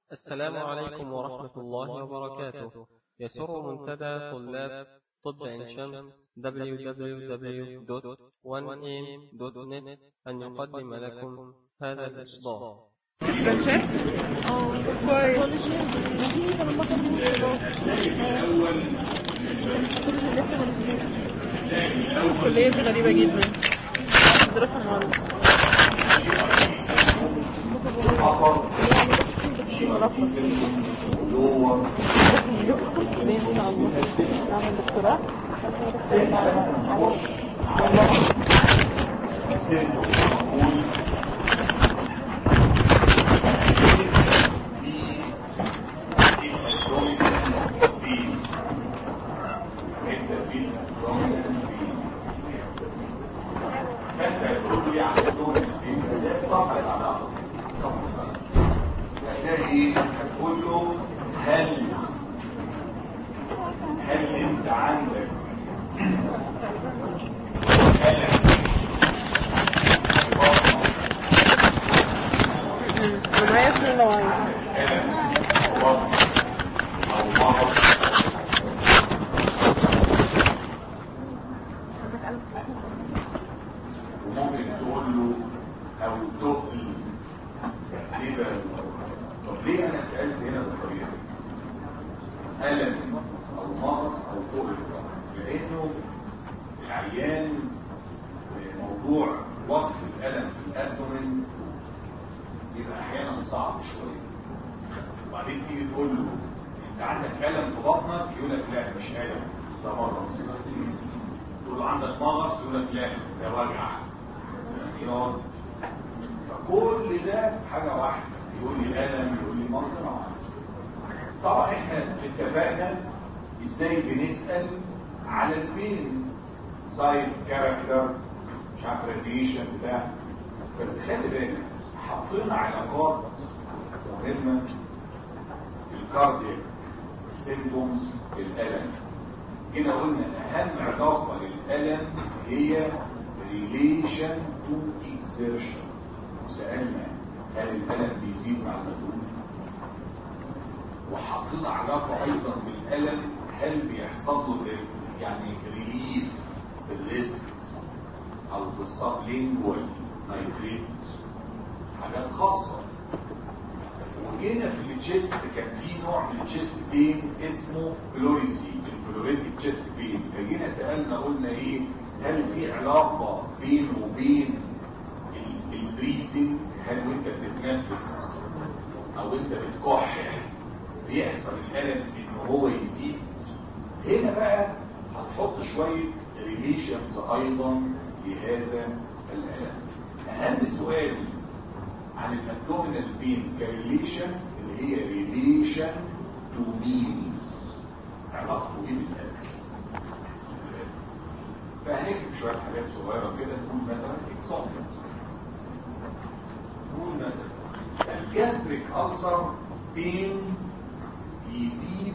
السلام عليكم ورحمة الله وبركاته يسر منتدى طلاب طب عين شمس www.1am.net أن يقدم لكم هذا الإصدار فرانشيس الكلية دي غريبة جدا دراسة النهاردة ان شاء الله نعمل دكتوراه هتقول له هل هل انت عندك ألم معايا في لو عايزة ألم بطن أو مرض وممكن تقول له أو تقل ليه بقى؟ طب ليه أنا سألت هنا بالطريقة دي؟ ألم أو مغص أو تقل لأنه العيان موضوع وصف الألم في الأبدومن يبقى أحيانا صعب شوية وبعدين تيجي تقول له أنت عندك ألم في بطنك يقول لك لا مش ألم ده مغص تقول له عندك مغص يقول لك لا ده وجع يقعد فكل ده حاجة واحدة يقول لي ألم يقول لي مغص أنا واحد طبعا احنا اتفقنا ازاي بنسأل على البين سايد كاركتر مش عارف راديشن بتاع بس خلي بالك حطينا علاقات مهمة في الكاردياك سيمبتومز للألم كده قلنا أهم علاقة للألم هي relation to exertion وسألنا هل الألم بيزيد مع المجهود وحطينا علاقة أيضا بالألم هل بيحصل له يعني ريليف بالريست أو بالسبلينجوال نايتريت حاجات خاصة وجينا في التشيست كان في نوع من التشيست بين اسمه بلوريزي البلوريتيك تشيست بين فجينا سألنا قلنا ايه هل في علاقة بينه وبين البريزنج هل وانت بتتنفس او انت بتكح بيحصل الألم ان هو يزيد هنا بقى هنحط شوية ريليشنز ايضا لهذا الألم اهم سؤال عن الابدومينال بين كريليشن اللي هي ريليشن تو ميلز علاقته ايه بالاكل فهنكتب شويه حاجات صغيره كده نقول مثلا اكزامبل نقول مثلا الجاستريك ألسر بين يزيد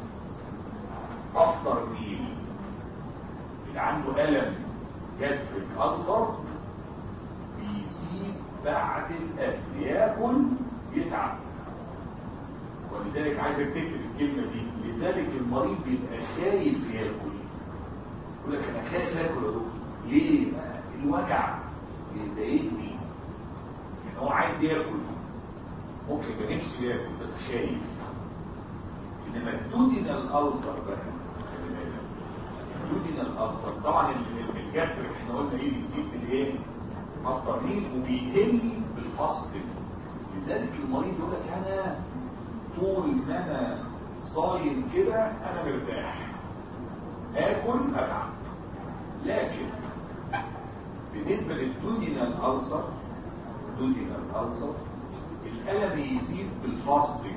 افتر ميل اللي عنده ألم جاستريك ألسر بيزيد بعد الاكل ياكل يتعب ولذلك عايزك تكتب الكلمه دي لذلك المريض بيبقى خايف ياكل يقول لك انا خايف اكل يا دكتور ليه الوجع بيضايقني يعني هو عايز ياكل ممكن يبقى نفسه ياكل بس خايف انما الدودينال الالسر بقى الدودينال الالسر طبعا الجاستريك احنا قلنا ايه بيزيد في الايه افطر ميل وبيقل بالفاستنج لذلك المريض يقول لك انا طول ما انا صايم كده انا مرتاح اكل اتعب لكن بالنسبه للدودينال الالسر الدودينال الالسر الالم يزيد بالفاستنج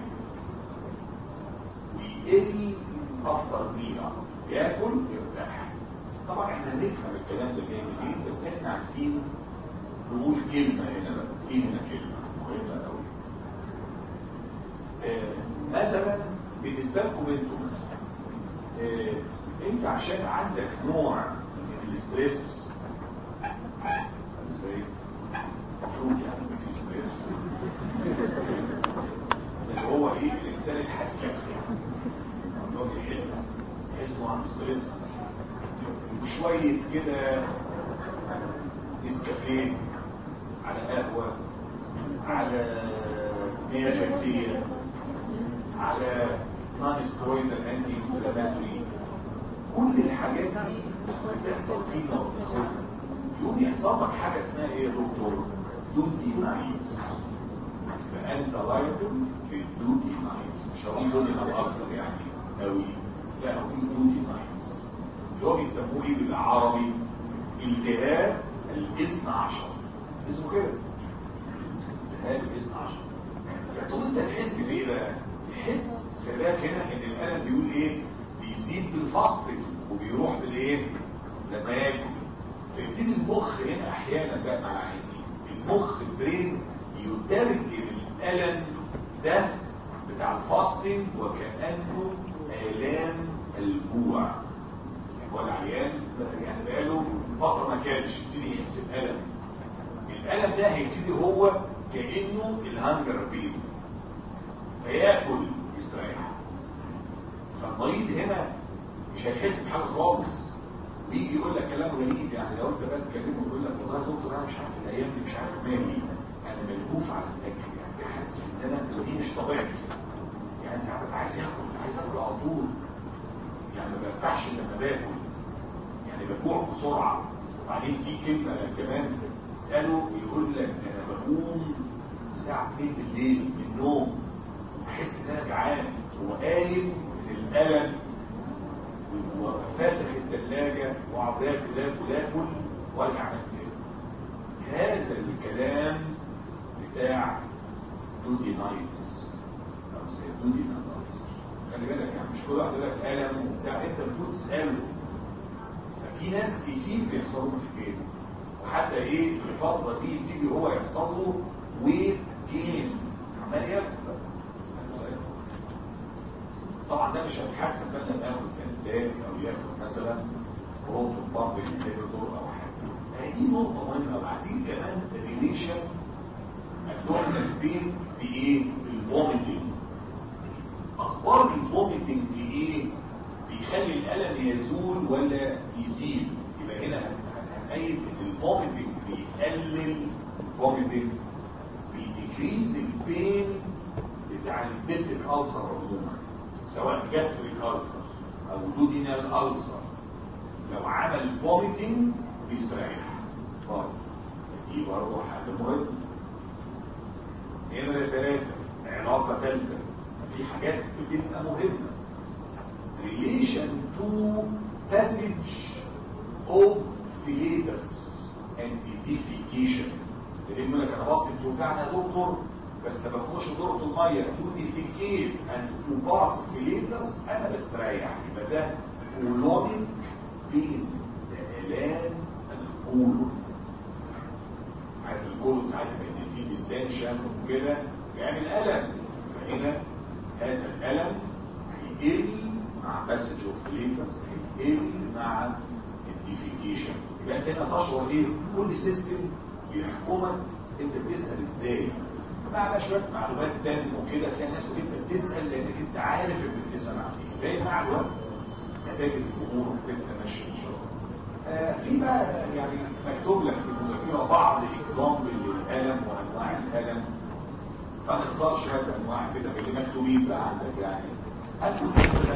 ويقل افطر ميل ياكل يرتاح طبعا احنا نفهم الكلام ده جاي منين بس احنا عايزين نقول كلمة هنا بقى في هنا كلمة مهمة قوي آه مثلا بالنسبة لكم انتوا مثلا آه انت عشان عندك نوع من الاسترس ازاي المفروض يعني ما فيش ستريس اللي هو الانسان الحساس يعني هو بيحس يحس انه عنده ستريس وشويه كده نسكافيه على قهوه على مياه غازيه على نون سترويدال انتي انفلاماتوري كل الحاجات دي بتحصل فينا وبناخدها يقوم يحصل لك حاجه اسمها ايه يا دكتور؟ دودي نايتس فانت لايبل للدودي نايتس مش هقول دودي اكثر يعني قوي لا هقول دودي نايتس اللي هو بيسموه ايه بالعربي التهاب الاثنى عشر اسمه كده التهاب الاثنى عشر فتقوم انت تحس بايه بقى؟ تحس خلي بالك هنا ان الالم بيقول ايه؟ بيزيد بالفاستنج وبيروح بالايه؟ لما ياكل فيبتدي المخ هنا احيانا بقى مع عيني المخ البرين يترجم الالم ده بتاع الفاستنج وكانه الام الجوع يعني هو العيان يعني بقاله فتره ما كانش يبتدي يحس بالم الالم ده هيبتدي هو كانه الهانجر بين فياكل يستريح فالمريض هنا مش هيحس بحاجه خالص ويجي يقول لك كلام غريب يعني لو انت بقى تكلمه يقول لك والله يا دكتور انا مش عارف الايام دي مش عارف مالي انا ملهوف على الاكل يعني حاسس ان انا تلاقيه مش طبيعي يعني ساعات عايز اكل عايز اكل على طول يعني ما برتاحش لما باكل يعني بجوع بسرعه وبعدين في كلمه كمان تساله يقول لك انا بقوم الساعه 2 بالليل من النوم بحس ان انا جعان هو قايم من الالم وفاتح الثلاجة وقعد اكل اكل اكل وارجع انام تاني هذا الكلام بتاع دودي نايتس او زي دودي نايتس خلي بالك يعني مش كل واحد يقول لك الم وبتاع انت المفروض تساله ففي ناس كتير بيحصلوا الحكايه وحتى ايه في الفتره دي يبتدي هو يحصل له ويت جين عمال ياكل طبعا ده مش هيتحسن بقى لما ياخد سنتين او ياخد مثلا بروتون بامب انهبيتور او حاجه دي نقطه مهمه وعايزين كمان ريليشن الدومينال بين بايه؟ بالفوميتنج اخبار الفوميتنج ايه؟ بيخلي الالم يزول ولا يزيد يبقى هنا هنأيد ان الفوميتنج بيقلل الفوميتنج بيديكريز البين بتاع البيبتيك ألسر عموما سواء جاستريك ألسر أو دودينال ألسر لو عمل فوميتنج بيستريح طيب دي برضه حاجة مهمة نمرة ثلاثة علاقة ثالثة في حاجات بتبقى مهمة relation to passage of fetus and edification اللي يقول لك انا بطني بتوجعني يا دكتور بس لما بخش دورة المية توديفيكيت and to pass fetus انا بستريح يبقى ده كولونيك بين الان الكولون عارف الكولون ساعات بيبقى فيه ديستنشن وكده بيعمل الم فهنا هذا الالم هيقل مع باسج اوف فليتس هيقل مع الديفيكيشن يبقى انت هنا تشعر ايه كل سيستم بيحكمك انت بتسال ازاي مع شويه معلومات تانية وكده تلاقي نفسك انت بتسال لانك انت عارف انك بتسال عن ايه باقي مع الوقت نتائج الامور بتبقى ماشيه ان شاء الله آه في بقى يعني مكتوب لك في المذاكره بعض اكزامبل للالم وانواع الالم فنختار شويه انواع كده من اللي مكتوبين بقى عندك يعني هنقول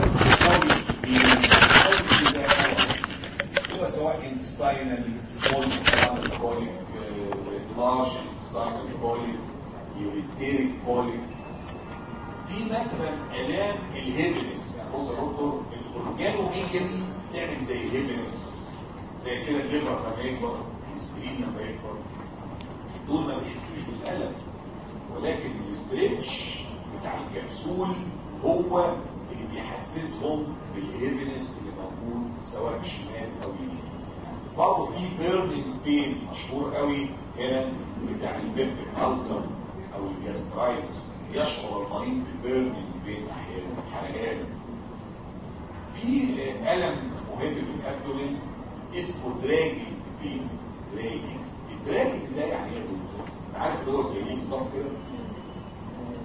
هو سواء intestinal small intestinal colic uh, large intestinal colic uriteric colic في مثلا الام الهيبنس يعني بص يا دكتور الاورجانوميجالي تعمل زي الهيبنس زي كده الليفر لما يكبر السبرين لما يكبر دول ما بيحسوش بالالم ولكن الاستريتش بتاع الكبسول هو اللي بيحسسهم بالهيفنس اللي موجود سواء شمال او يمين برضه في بيرنينج بين مشهور قوي هنا بتاع البيبتيك ألسر او الجاسترايتس يشعر المريض بالبيرنينج بين احيانا حرقان في الم مهم في الابدومين اسمه دراجي بين دراجي الدراجي ده يعني ايه يا دكتور؟ عارف اللي هو زي ايه بالظبط كده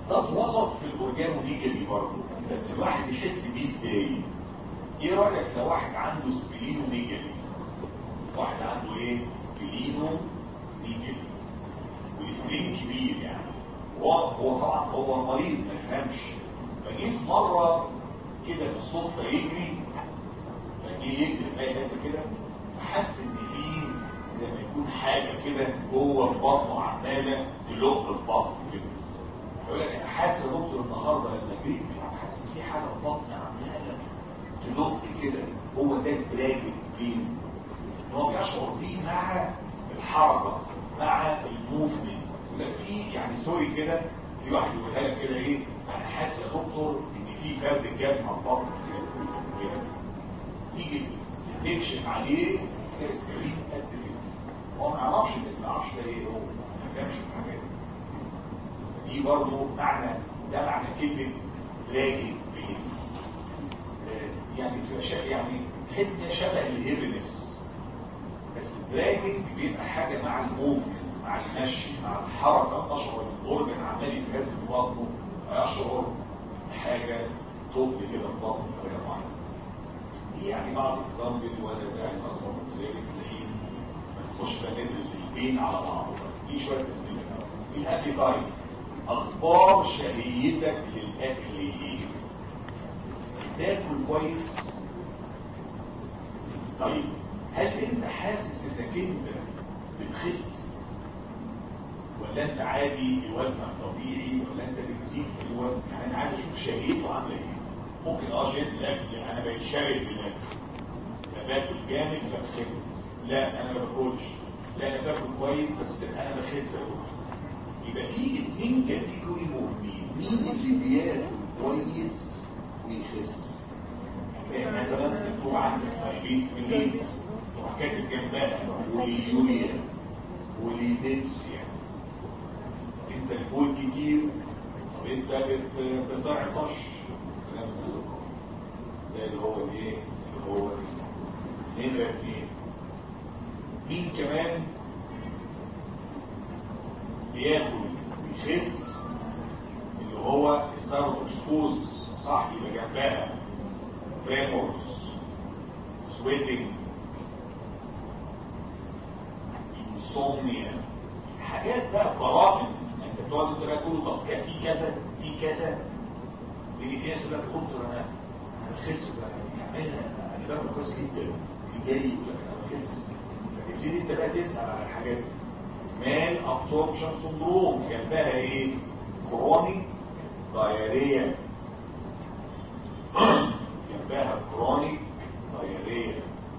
طب وصف في الاورجانوميجالي برضه بس الواحد يحس بيه ازاي ايه رايك لو واحد عنده سبلينوميجالي واحد عنده ايه سبلينوميجالي والسبلين كبير يعني هو هو طبعا هو مريض ما يفهمش فجه في مره كده بالصدفه يجري فجه يجري في اي حته كده فحس ان في زي ما يكون حاجه كده جوه في بطنه عماله تلق في بطنه كده يقول لك انا حاسس يا دكتور النهارده لما جريت حاسس ان في حاجه في بطني عماله تلق كده هو ده الدراجن بين ان هو بيشعر بيه مع الحركه مع الموفمنت يقول لك في يعني سوري كده في واحد يقولها لك كده ايه انا حاسس يا دكتور ان في فرد الجزمه في بطني كده كده تيجي تكشف عليه تلاقي سكرين قد كده هو ما يعرفش ما يعرفش ده ايه هو ما كانش في الحاجات دي برضه معنى ده معنى كلمه دراجن بين يعني يعني تحس ان هي شبه الهيفنس بس الدراجن بيبقى حاجه مع الموفمنت مع المشي مع الحركه تشعر ان الاورجن عمال يتهز في بطنه فيشعر بحاجه تقل كده في بطنه بطريقه معينه دي يعني بعض الاكزامبل ولا ده يعني اكزامبل زي تلاقيه نخش بقى ندرس البين على بعض دي شويه اسئله الابيتايت اخبار شهيتك للاكل ايه تاكل كويس طيب هل انت حاسس انك انت بتخس ولا انت عادي وزنك طبيعي ولا انت بتزيد في الوزن يعني انا عايز اشوف شهيته عامله ايه ممكن اه شهيه الاكل انا بقيت شارب بالاكل باكل جامد فبخس لا انا ما باكلش لا انا باكل كويس بس انا بخس يبقى في اتنين كاتيجوري مهمين مين اللي بياكل كويس ويخس يعني مثلا مكتوب عندك دايبيتس ميليتس تروح كاتب جنبها وليوريا وليديبسيا انت الكول كتير طب انت بتضيع طش كلام ده اللي هو ايه اللي هو نمرة اتنين مين كمان بياكل ويخس اللي هو الساروتوكسكوز صح يبقى جنبها tremors sweating insomnia حاجات بقى قرائن انت بتقعد انت بقى تقول طب في كذا في كذا يجي في ناس يقول لك دكتور انا انا بخس بقى يعني انا باكل كويس جدا جاي يقول لك انا بخس فتبتدي انت بقى تسال على الحاجات دي مال ابسوربشن سندروم جنبها ايه؟ كرونيك دايريا جنبها كرونيك دايريا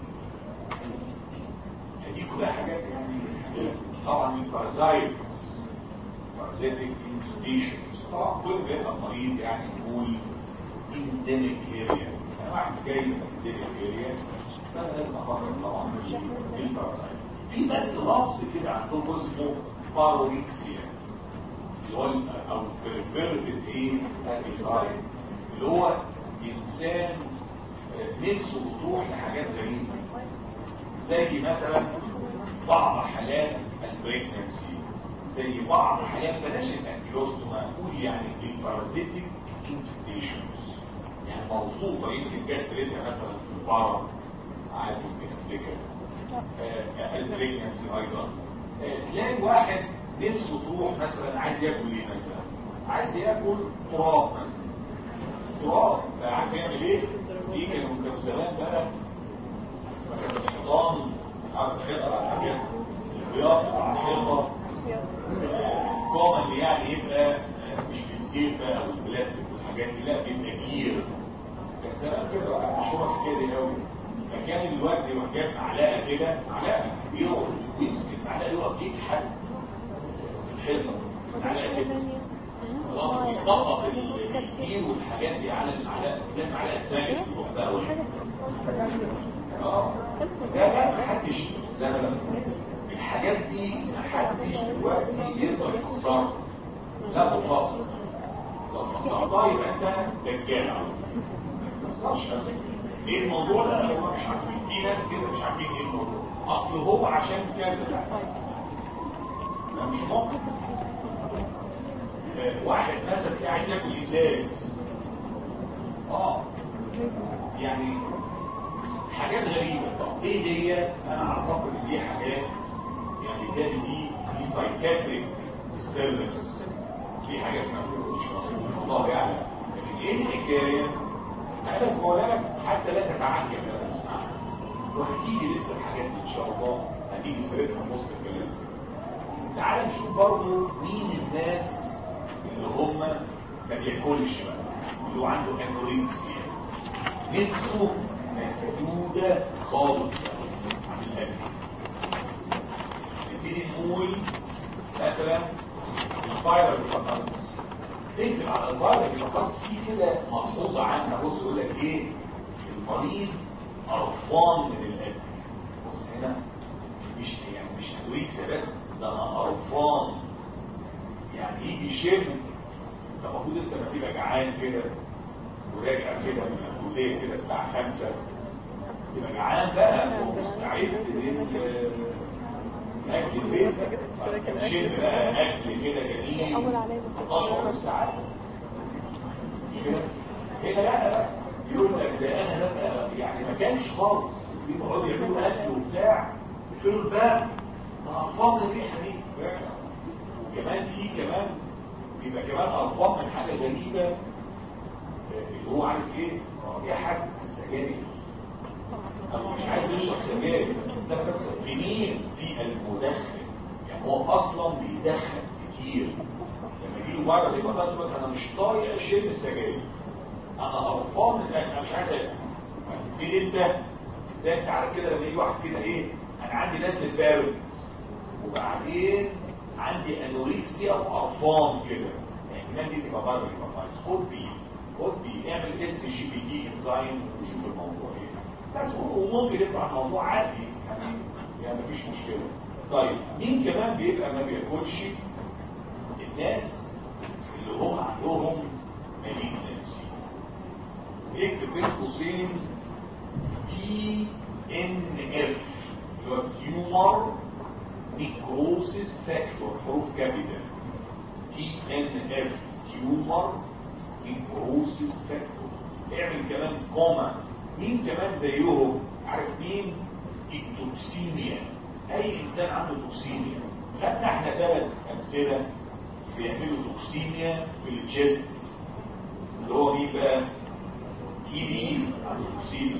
دي كلها حاجات يعني حاجات طبعا البارازايت بارازيتك انفستيشنز طبعا كل ما يبقى مريض يعني نقول انديميك اريا انا واحد جاي من انديميك اريا فانا لازم افكر طبعا في البارازايت في بس لفظ كده عندكم اسمه باروريكسيا اللي هو او بيرفيرتد ايه ابيتايت اللي هو انسان نفسه تروح لحاجات غريبه زي مثلا بعض حالات البريجنسي زي بعض حالات بلاش الانكيلوستوما نقول يعني البارازيتيك انفستيشنز يعني موصوفه يمكن جت سيرتها مثلا في البارا عادي يمكن افتكر البريجنسي ايضا تلاقي واحد نفسه تروح مثلا عايز ياكل ايه مثلا عايز ياكل تراب مثلا تراب فعارف يعمل ايه دي كانوا كانوا زمان بقى الحيطان عارف الحيطه على الحاجات الخياط على الحيطه كومن يعني يبقى مش بالزيت بقى او البلاستيك والحاجات دي لا بيبقى جير كان زمان كده مشهوره الحكايه دي قوي فكان الواد يروح جايب معلقه كده معلقه يقعد ويمسك المعلقه يقعد يكحت في الحيطه معلقه كده خلاص ويسقط الجير والحاجات دي على المعلقه زي المعلقه الثانيه يروح بقى اه لا لا محدش لا لا لا الحاجات دي محدش دلوقتي يقدر يفسرها لا تفسر لو فسرتها يبقى انت دجال على طول ما تفسرش ايه الموضوع ده هو مش عارفين في ناس كده مش عارفين ايه الموضوع اصل هو عشان كذا لا لا مش ممكن آه، واحد مثلا كده عايز ياكل ازاز اه يعني حاجات غريبة طب ايه هي انا اعتقد ان دي حاجات يعني بالتالي دي دي سايكاتريك ديستربنس في حاجات مفروض مش مفروض الله يعلم لكن ايه الحكاية انا بس بقولها لك حتى لا تتعجب لما تسمعها وهتيجي لسه الحاجات دي ان شاء الله هتيجي سيرتها في وسط الكلام تعال نشوف برضه مين الناس اللي هم ما بياكلش بقى اللي هو عنده انوركسيا نفسه مسدودة خالص عن الأكل نبتدي نقول مثلا الفايرال هيباتايتس تكتب على الفايرال هيباتايتس في كده ملحوظة عنها بص يقول لك ايه المريض قرفان من الأكل بص هنا مش يعني مش انوركسيا بس ده انا قرفان يعني يجي يشم انت المفروض انت لما تبقى جعان كده وراجع كده من الكليه كده الساعه 5 تبقى جعان بقى ومستعد لل اكل البيت شم بقى اكل كده جميل تشعر السعاده مش كده؟ هنا لا بقى يقول لك ده انا بقى يعني ما كانش خالص في بيقعدوا يعملوا اكل وبتاع يقفلوا الباب قرفان الريحه دي وكمان في كمان بيبقى كمان قرفان من حاجه غريبه اللي هو عارف ايه رائحه السجاير او مش عايز يشرب سجاير بس استنى بس في مين في المدخن يعني هو اصلا بيدخن كتير لما يجي له مره يبقى بس انا مش طايق اشم السجاير انا قرفان من الاكل انا مش عايز اكل في انت زي انت عارف كده لما يجي واحد فينا ايه انا عندي نزله بارد وبعدين عندي انوركسيا وقرفان كده الاحتمال دي تبقى بره الهيباتايتس خد بي خد بي اعمل اس جي بي دي انزايم وشوف الموضوع ايه بس وممكن يطلع الموضوع عادي يعني يعني مفيش مشكله طيب مين كمان بيبقى ما بياكلش الناس اللي هم عندهم مالينسي اكتب بين قوسين تي ان اف اللي هو تيومر نيكروسيس فاكتور حروف كابيتال تي ان اف تيومر نيكروسيس فاكتور اعمل كمان كوما مين كمان زيهم عارف مين التوكسيميا اي انسان عنده توكسيميا خدنا احنا ثلاث امثله بيعملوا توكسيميا في الجست اللي هو مين بقى تي بي عنده توكسيميا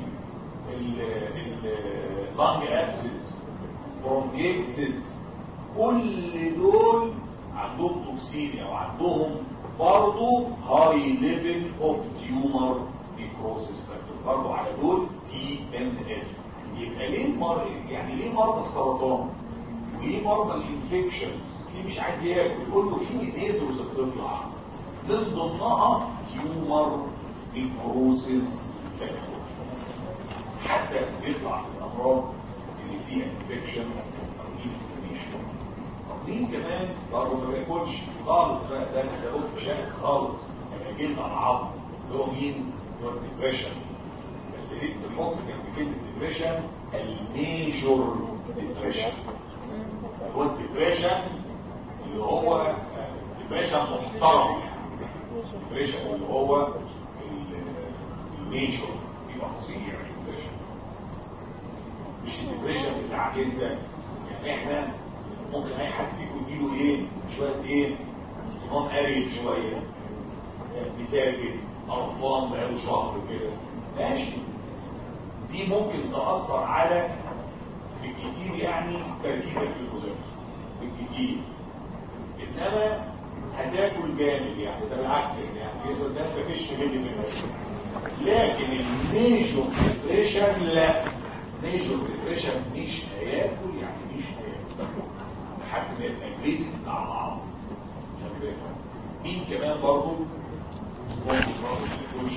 اللانج ابسس برونكيتسز كل دول عندهم توكسيميا وعندهم برضه هاي ليفل اوف تيومر نيكروسيس فاكتور برضه على دول تي ان اف يبقى ليه المرض يعني ليه مرضى السرطان وليه مرضى الانفكشنز ليه مش عايز ياكل يقول له في نيتروز بتطلع من ضمنها تيومر نيكروسيس فاكتور حتى بيطلع في الامراض اللي فيها انفكشن او انفلاميشن طب مين كمان برضه ما بياكلش خالص بقى ده ده بص شاك خالص يعني جلد على العظم اللي هو مين؟ اللي هو الديبريشن بس ليه بنحط جنب كلمه ديبريشن الميجور ديبريشن اللي هو الديبريشن اللي هو ديبريشن محترم يعني ديبريشن اللي هو الميجور بيبقى فظيع الديبريشن مش الديبريشن بتاعك انت يعني احنا ممكن اي حد فيكم يجيله ايه شويه ايه صمام قريب شويه مزاجد قرفان بقاله شهر كده ماشي دي ممكن تاثر على بالكتير يعني تركيزك في المذاكره بالكتير انما هتاكل جامد يعني ده بالعكس يعني في ده مفيش مني في المذاكره لكن الميجور ديبريشن لا ميجور ديبريشن مش هياكل يعني مش هياكل لحد ما يبقى جريد مع بعض مين كمان برضه ممكن برضه ما ياكلش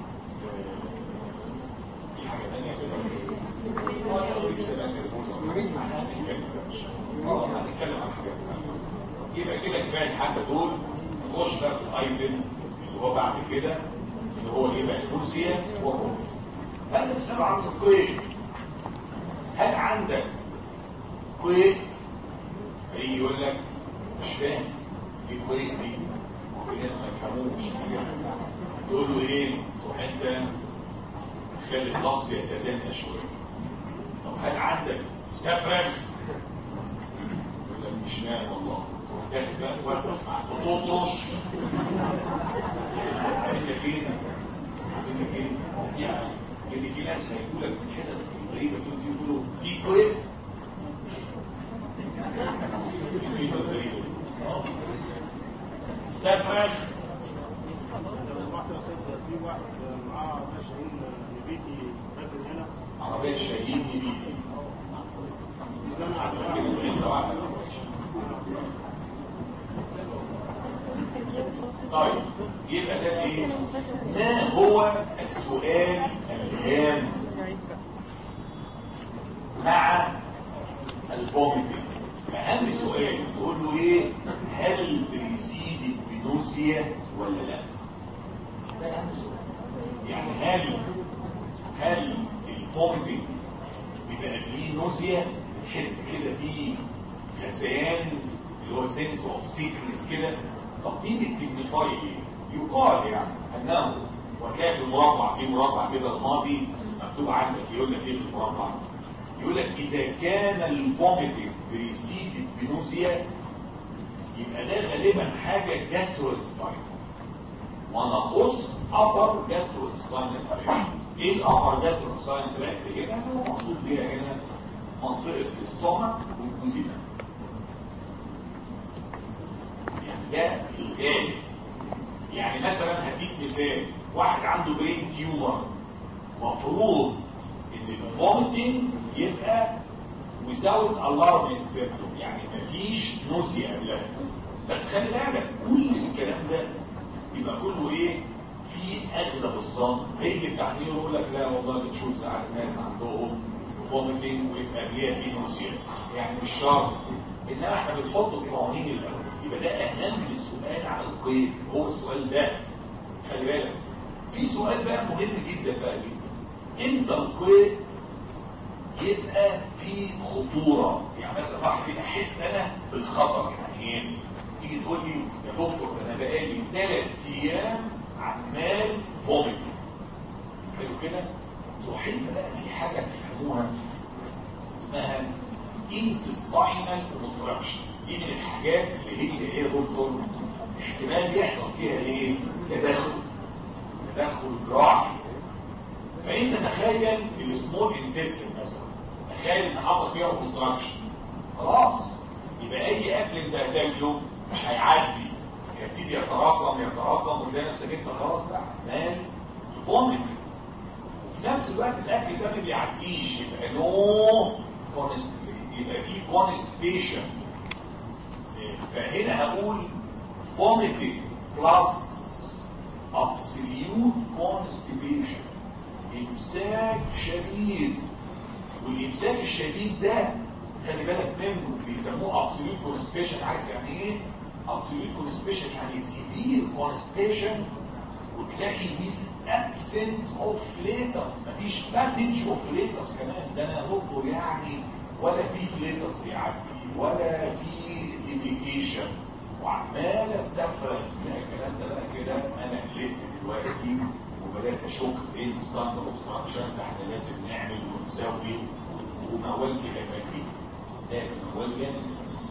في حاجه ثانيه كده هنتكلم عن حاجات يبقى كده كفايه الحبه دول نخش بقى في الايتم اللي هو بعد كده اللي هو ايه بقى الروسيا وهو هل بسبب عن الكويت هل عندك كويت فيجي يقول لك مش فاهم ايه كويت دي في ناس ما يفهموش تقول له ايه تروح انت خلي اللفظ يتدنى شويه طب هل عندك استفرغ يقول لك مش نايم والله تاخد بقى توسع وتطرش انت فين انت فين يعني ان في ناس هيقول لك من حتت غريبه تقول يقولوا في كويت الكلمه الغريبه اه استفرغ لو سمحت يا استاذ في واحد معاه شاهين نبيتي راكن هنا عربيه شاهين نبيتي سمع كده انت واحد طيب يبقى ده ايه ما هو السؤال الهام مع الفوميتنج اهم سؤال تقول له ايه هل بريسيدت بنوسيا ولا لا ده اهم سؤال يعني هل هل الفوميتنج بيبقى قبليه نوزيا بتحس كده فيه غثيان اللي هو سنس اوف سيكنس كده طب دي بتسيجنيفاي ايه؟ يقال يعني انه وتلاقي في المربع في مربع كده الماضي مكتوب عندك يقول لك ايه في المربع؟ يقول لك اذا كان الفوميتنج بريسيدد بنوزيا يبقى ده غالبا حاجه جاستروانتستاين ونخص upper gastrointestinal tract ايه الابر gastrointestinal tract هنا هو مقصود بيها هنا منطقه الاستومك والجلد يعني ده في الغالب يعني مثلا هديك مثال واحد عنده برين تيومر مفروض ان الفوميتنج يبقى without alarming symptom يعني مفيش نوسيا قبلها بس خلي بالك كل الكلام ده يبقى كله ايه في اغلب الظن هيجي بتاع نيورو يقول لك لا والله بنشوف ساعات ناس عندهم فوميتنج ويبقى قبلها في نوسيا يعني مش شرط انما احنا بنحط القوانين الاول يبقى ده اهم السؤال على القيد هو السؤال ده خلي بالك في سؤال بقى مهم جدا بقى جدا امتى القيد يبقى في خطوره يعني مثلا واحد كده احس انا بالخطر يعني ايه تيجي تقول لي يا دكتور انا بقالي ثلاث ايام عمال فوميت حلو كده تروح انت بقى في حاجه تفهموها اسمها intestinal obstruction دي من الحاجات اللي هي ايه يا دكتور احتمال يحصل فيها ايه تدخل تدخل جراحي فانت تخيل السمول انتستين مثلا تخيل ان حصل فيها اوبستراكشن خلاص يبقى اي اكل انت هتاكله مش هيعدي هيبتدي يتراكم يتراكم وتلاقي نفسك انت خلاص لا عمال فومك وفي نفس الوقت الاكل ده ما بيعديش يبقى نو كونست يبقى في كونستيشن فهنا هقول vomiting plus absolute constipation امساك شديد والامساك الشديد ده خلي بالك منه بيسموه absolute constipation عارف يعني ايه absolute constipation يعني severe constipation وتلاقي with absence of flatus مفيش passage of flatus كمان ده انا دكتور يعني ولا في فليتس بيعدي ولا في ديفيكيشن وعمال استفرد من الكلام ده بقى كده انا قلت دلوقتي وبدات اشك في ايه ستاند اوبستراكشن ده احنا لازم نعمل ونسوي وموال كده يبقى ده موال جامد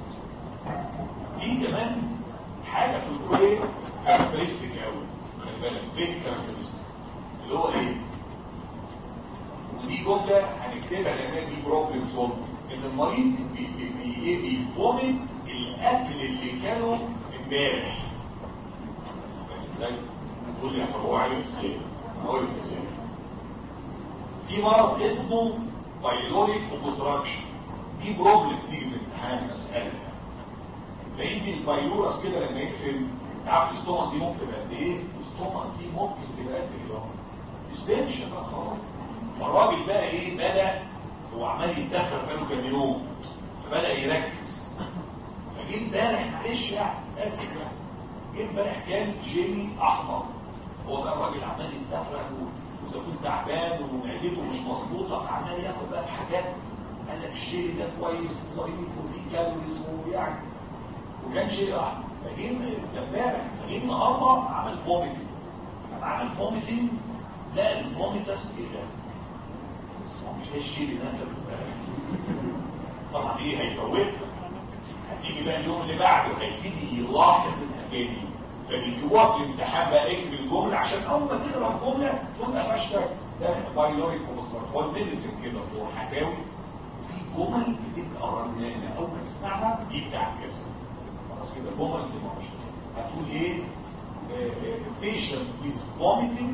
دي كمان حاجه في الكويت كاركترستيك قوي خلي بالك بيت كاركترستيك اللي هو ايه؟ ودي جمله هنكتبها لان دي بروبلم سولف ان المريض بي بي بي ايه بيفومت الاكل اللي كانوا امبارح ازاي؟ تقول لي هو عارف ازاي؟ هقول لك ازاي في مرض اسمه بايلوريك اوبستراكشن دي بروبلم تيجي في الامتحان مساله تلاقيه البايلورس كده لما يقفل عارف الاستومك دي ممكن قد ايه؟ الاستومك دي ممكن تبقى قد كده ديستنشن خلاص فالراجل بقى ايه بدا هو عمال يستخرج بقاله كام يوم فبدا يركز فجه امبارح معلش يعني اسف يعني جه امبارح كان جيلي احمر هو بقى الراجل عمال يستخرج واذا كنت تعبان ومعدته مش مظبوطه فعمال ياخد بقى في حاجات قال لك الجيلي ده كويس وظريف وفيه كالوريز ويعني وكان جيلي احمر فجين امبارح فجين النهارده عمل فوميتنج لما عمل فوميتنج لا الفوميترز ايه ده؟ هو مش ده الشيء اللي انت امبارح طبعا ايه هيفوتها هتيجي بقى اليوم اللي بعده هيبتدي يلاحظ الحكايه دي فبيجيبوها في الامتحان بقى اكتب الجمله عشان اول ما تقرا الجمله تقول ما فيهاش ده ده بايلوريك ومصدر هو الميديسن كده اصل هو حكاوي وفي جمل بتبقى رنانه اول ما تسمعها دي بتاع كذا خلاص كده جمل بتبقى مشهوره هتقول ايه؟ patient with vomiting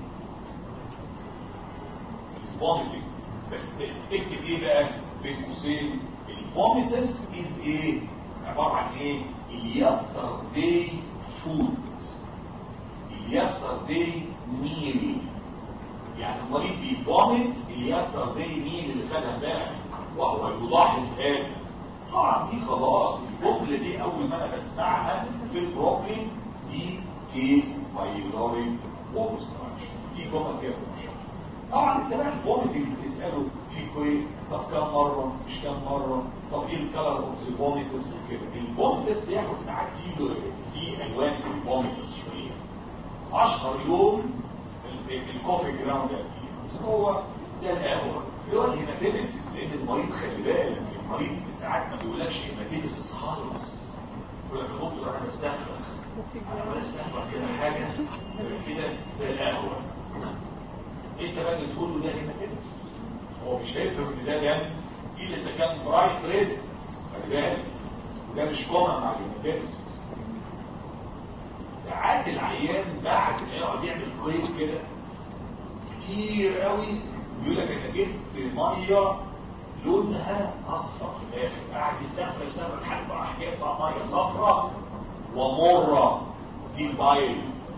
is vomiting بس اكتب ايه بقى بين قوسين الفوميتس از ايه عباره عن ايه اليسترداي فود اليسترداي ميل يعني المريض بيفومت اليسترداي ميل اللي خدها امبارح وهو يلاحظ هذا طبعا دي خلاص الجمله دي اول ما انا بسمعها في البروبلم دي كيس بايلوري اوبستراكشن دي جمله كده مشهوره طبعا انت بقى الفوميتنج بتساله في ايه طب كم مره مش كم مره طب ايه الكلر اوف ذا فوميتس وكده الفوميتس بياخد ساعات في في الوان في الفوميتس شويه اشهر يوم الكوفي جراوند بس هو زي القهوه يقول هيماتيمسيس لان المريض خلي بالك المريض ساعات ما بيقولكش هيماتيمسيس خالص يقول لك يا دكتور انا بستفرغ انا بستفرغ كده حاجه كده زي القهوه انت بقى اللي تقول له ده هيماتيمسيس هو مش هيفهم ان ده دم الا اذا كان برايت ريد خلي بالك وده مش كومن مع الهيماتيمسيس ساعات العيان بعد ما يقعد يعمل كويس كده كتير قوي يقول لك انا جبت ميه لونها اصفر في الاخر قاعد يستخرج يستخرج لحد ما راح جايب بقى ميه صفراء ومره دي البايل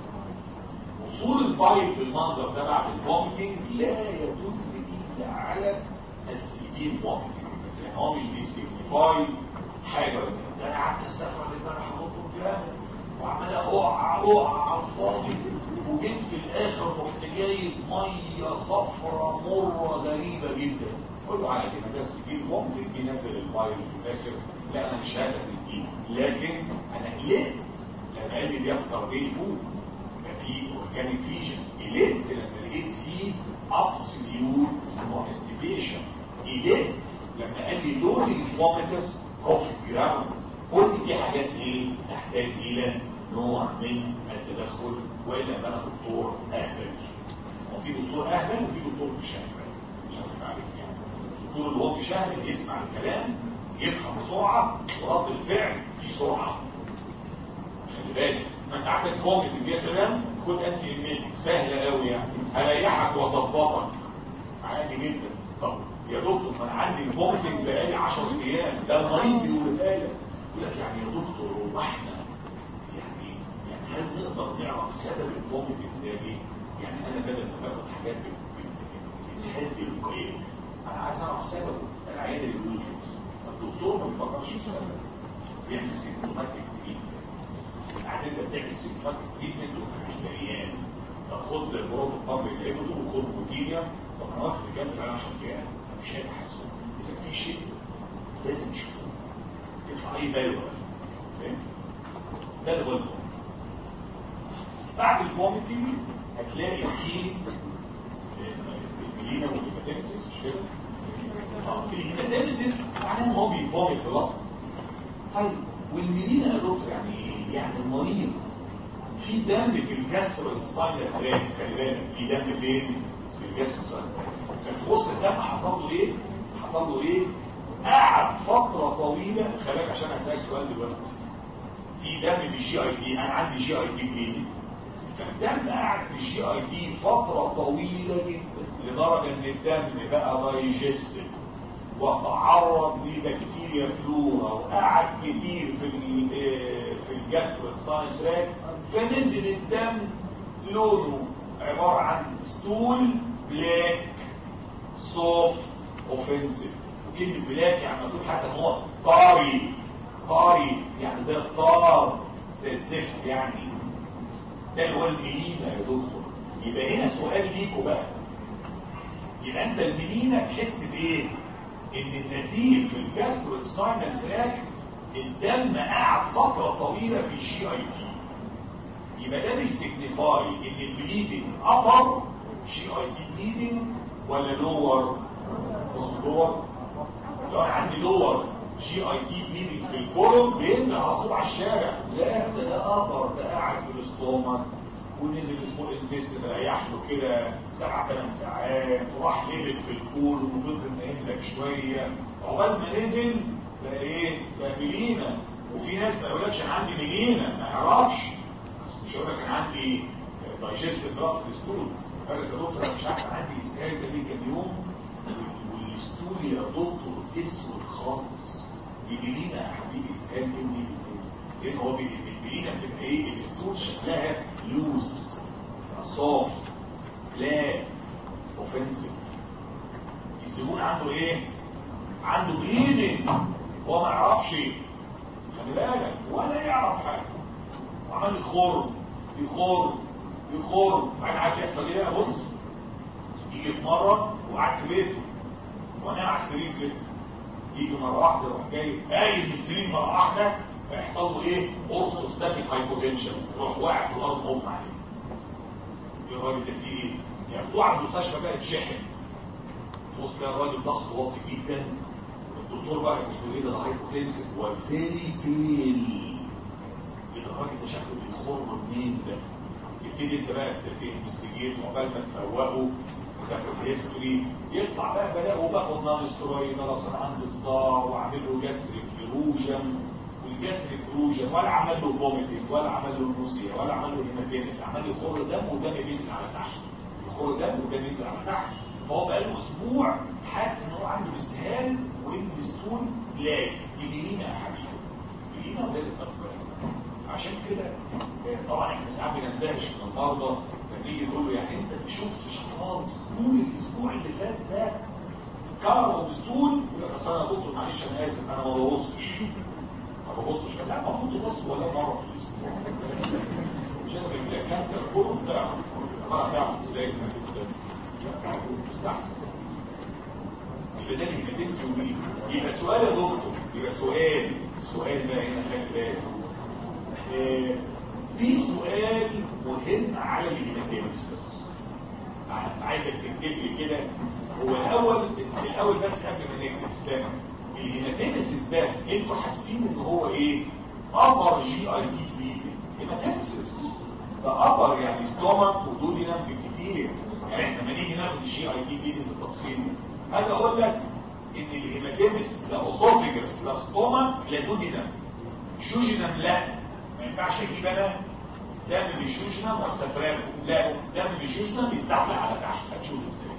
وصول البايل بالمنظر ده بعد الفوميتنج لا يدل الا على السيفير فوميتنج بس يعني هو مش بيسيجنيفاي حاجه ولا كده. ده انا قعدت استخرج امبارح احطه جامد وعمال اقع اقع على الفاضي وجيت في الاخر رحت جايب ميه صفرة مره غريبه جدا قول له عادي ما ده السجين ممكن ينزل الفايل في الاخر لا انا مش هدف من دي لكن انا قلقت لما قال لي بيسكر بيه فود يبقى في اورجانيك ليجن قلقت لما لقيت فيه ابسوليوت كونستيبيشن قلقت لما قال لي لون الفوميتس كوفي جراوند كل دي حاجات ايه تحتاج الى نوع من التدخل والا يبقى انا دكتور اهبل وفي دكتور اهبل وفي دكتور مش اهبل مش هتبقى عارف يعني الدكتور اللي هو مش اهبل يسمع الكلام يفهم بسرعه ورد الفعل في سرعه خلي بالك ما انت عندك فومت يا سلام خد انتي ايميتك سهله قوي يعني هريحك واظبطك عادي جدا طب يا دكتور ما انا عندي الفومتنج بقالي 10 ايام ده المريض بيقولها لك يقول لك يعني يا دكتور هو احنا يعني يعني هل نقدر نعرف سبب الفومتنج ده ايه؟ يعني انا بدل ما باخد حاجات بتهدي القيم انا عايز اعرف سببه العيان اللي بيقول كده الدكتور ما بيفكرش في السبب بيعمل سيمتوماتيك تريتمنت ساعات انت بتعمل سيمتوماتيك تريتمنت وانت مش دريان طب خد بروتو بامب الهيبوتو وخد بروتينيا طب انا واخد جنب العيان 10 ايام مفيش اي تحسن اذا في شيء لازم نشوفه يطلع اي بالو فاهم ده اللي قلته بعد الفوميتنج هتلاقي فيه الميلينا والهيماتيمسيس مش كده؟ اه الهيماتيمسيس معناه ان هو بيفومت بلط طيب والميلينا يا دكتور يعني ايه؟ يعني المريض في دم في الجاسترو سباينال تراك خلي بالك في دم فين؟ في الجاسترو سباينال تراك بس بص الدم حصل له ايه؟ حصل له ايه؟ قعد فترة طويلة خلاك عشان اسألك سؤال دلوقتي في دم في الجي اي تي انا عندي جي اي تي بليدنج فالدم قعد في الجي اي تي فترة طويلة جدا لدرجة ان الدم بقى دايجستد وتعرض لبكتيريا فلورا وقعد كتير في ال في الجاستريك ساين تراك فنزل الدم لونه عبارة عن ستول بلاك سوفت اوفنسيف كلمة بلاك يعني مكتوب حتى ان هو طاري طاري يعني زي الطار زي الزفت يعني ده اللي هو الميلينا يا دكتور يبقى هنا سؤال ليكوا بقى يبقى انت الميلينا تحس بايه؟ ان النزيف في الجاسترو سباينال تراكت الدم قعد فتره طويله في الجي اي تي يبقى ده بيسيجنيفاي ان البليدنج ابر جي اي تي بليدنج ولا لور بص لور لو انا عندي لور جي اي تي بليدنج في الكولون بينزل على طول على الشارع لا ده ده ابر ده قاعد في الاستومك ونزل سمول انتست ريح له كده سبع ثمان ساعات وراح لبت في الكول وفضل نايم لك شويه عقبال ما نزل بقى ايه؟ بقى ملينا وفي ناس ما يقولكش انا عندي ملينا ما يعرفش بس مش هقول لك انا عندي دايجستيف بلاد في الستول قال لك يا دكتور انا مش عارف عندي اسهال ده ليه كام يوم والستول يا دكتور اسود خالص دي ملينا يا حبيبي اسهال ايه وليه لان هو البلينا بتبقى ايه الستول شكلها لوس صاف لا اوفنسيف الزبون عنده ايه عنده بليدنج هو ما يعرفش خلي بالك ولا يعرف حاجه وعمال يخر يخر يخر بعدين عارف يحصل ايه بص يجي في مره وقعد في بيته ونام على السرير كده يجي مره واحده يروح جاي قايم من السرير مره واحده فيحصل له ايه اورثوستاتيك هايبوتنشن يروح واقع في الارض مغمى عليه ايه الراجل ده فيه ايه ياخدوه على المستشفى بقى يتشحن تبص تلاقي الراجل ضغطه واطي جدا الدكتور بقى يبص له ايه ده هايبوتنسيف وفيري بيل ايه ده الراجل ده شكله بيخر منين ده تبتدي انت بقى تنفستيجيت وعقبال ما تفوقه وتاخد هيستوري يطلع بقى بلاقوا باخد نون سترويد انا اصلا عندي صداع واعمل له جاستريك ايروجن والجاستريك ايروجن ولا عمل له فوميتنج ولا عمل له نوسيا ولا عمل له هيماتيمس عمل له يخر دم ودم بينزل على تحت يخر دم ودم بينزل على تحت فهو بقى له اسبوع حاسس ان هو عنده اسهال وان الستول لا دي بلينا يا حبيبي بلينا ولازم تاخد بالك عشان كده طبعا احنا ساعات بنندهش من المرضى لما يجي يقول له يعني انت ما شفتش خالص طول الاسبوع اللي فات ده كرر ستول يقول لك اصل انا يا دكتور معلش انا اسف انا ما ببصش ما ببصش لا المفروض تبص ولا مره في الاسبوع عشان لما يجي لك كانسر كله بتعرف ما تعرف ازاي انك مستحسن يبقى ده اللي هيبقى في ومين يبقى سؤال يا دكتور يبقى سؤال سؤال بقى هنا خلي بالك آه في سؤال مهم على الهيماتيمس عايزك تكتب لي كده هو الاول الاول بس قبل ما نكتب استنى الهيماتيمس ده انتوا حاسين ان هو ايه ابر جي اي تي بي هيماتيمس ده ابر يعني ستومك ودودينم بالكتير يعني احنا لما نيجي ناخد الجي اي تي بي بالتفصيل انا اقول لك ان الهيماتيمس لا اسوفيجس لا ستومك لا دودينم جوجينم لا ما ينفعش اجيب انا دم بالجوجينم واستفرغه لا دم بالجوجينم بيتزحلق على تحت هتشوف ازاي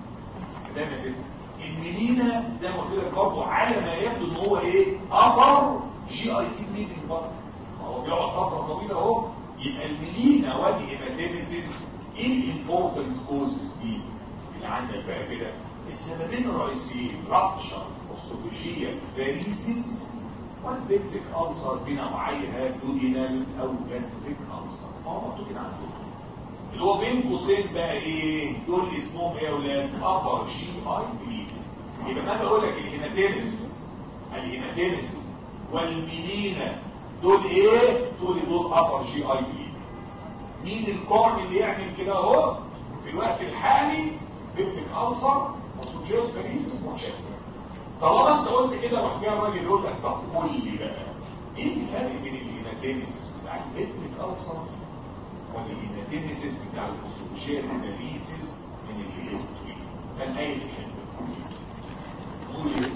دم كده الميلينا زي ما قلت لك برضه على ما يبدو ان هو ايه ابر جي اي تي ميدنج برضه هو بيقعد فتره طويله اهو يبقى الميلينا والهيماتيمسيس ايه الامبورتنت كوزز دي اللي عندك بقى كده السببين الرئيسيين رابشر اوسوفيجيال فاريسيس والبيبتيك ألسر بنوعيها دودينال أو جاستريك ألسر ما هو مكتوب كده عندكم اللي هو بين قوسين بقى ايه دول اسمهم ايه يا اولاد ابر جي اي بليد يبقى ما بقول لك الهيماتيمسيس الهيماتيمسيس والميلينا دول ايه دول دول ابر جي اي بليد مين القرن اللي يعمل كده اهو في الوقت الحالي بيبتيك ألسر وسوجيال كريسيس وشكل طالما انت قلت كده راح جاي الراجل يقول لك طب قول لي بقى ايه الفرق بين الهيماتيمسيس بتاع البيبتيك ألسر والهيماتيمسيس بتاع الاسوشيال كريسيس من الهيستوري كان قايل الحته قول لي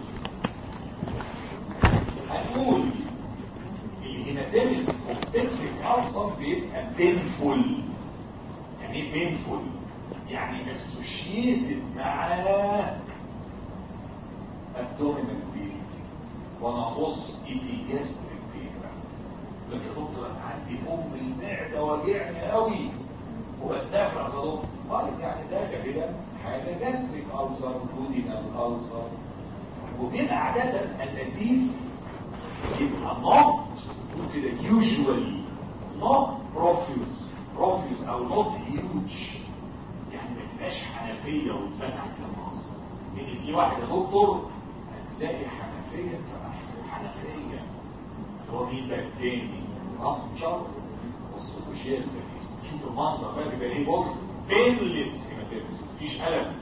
هنقول الهيماتيمسيس والبيبتيك ألسر بيبقى بينفول يعني ايه بينفول يعني اسوشيتد معاه abdominal pain وانا اخص epigastric pain لكن يا دكتور انا عندي ام المعده واجعني قوي وبستفرغ يا دكتور طيب يعني ده كده حاجه جاستريك ألسر دودينال ألسر وبيبقى عادة النزيف يبقى نوت كده usually not profuse profuse او not huge يعني ما تبقاش حنفيه وتفتح كده ان في واحد يا دكتور هتلاقي حنفيه حنفيه هو مين ده التاني رابتشر والسوفيجيال فينيس شوف المنظر بقى بيبقى ايه بص بينلس هيماتيمس مفيش الم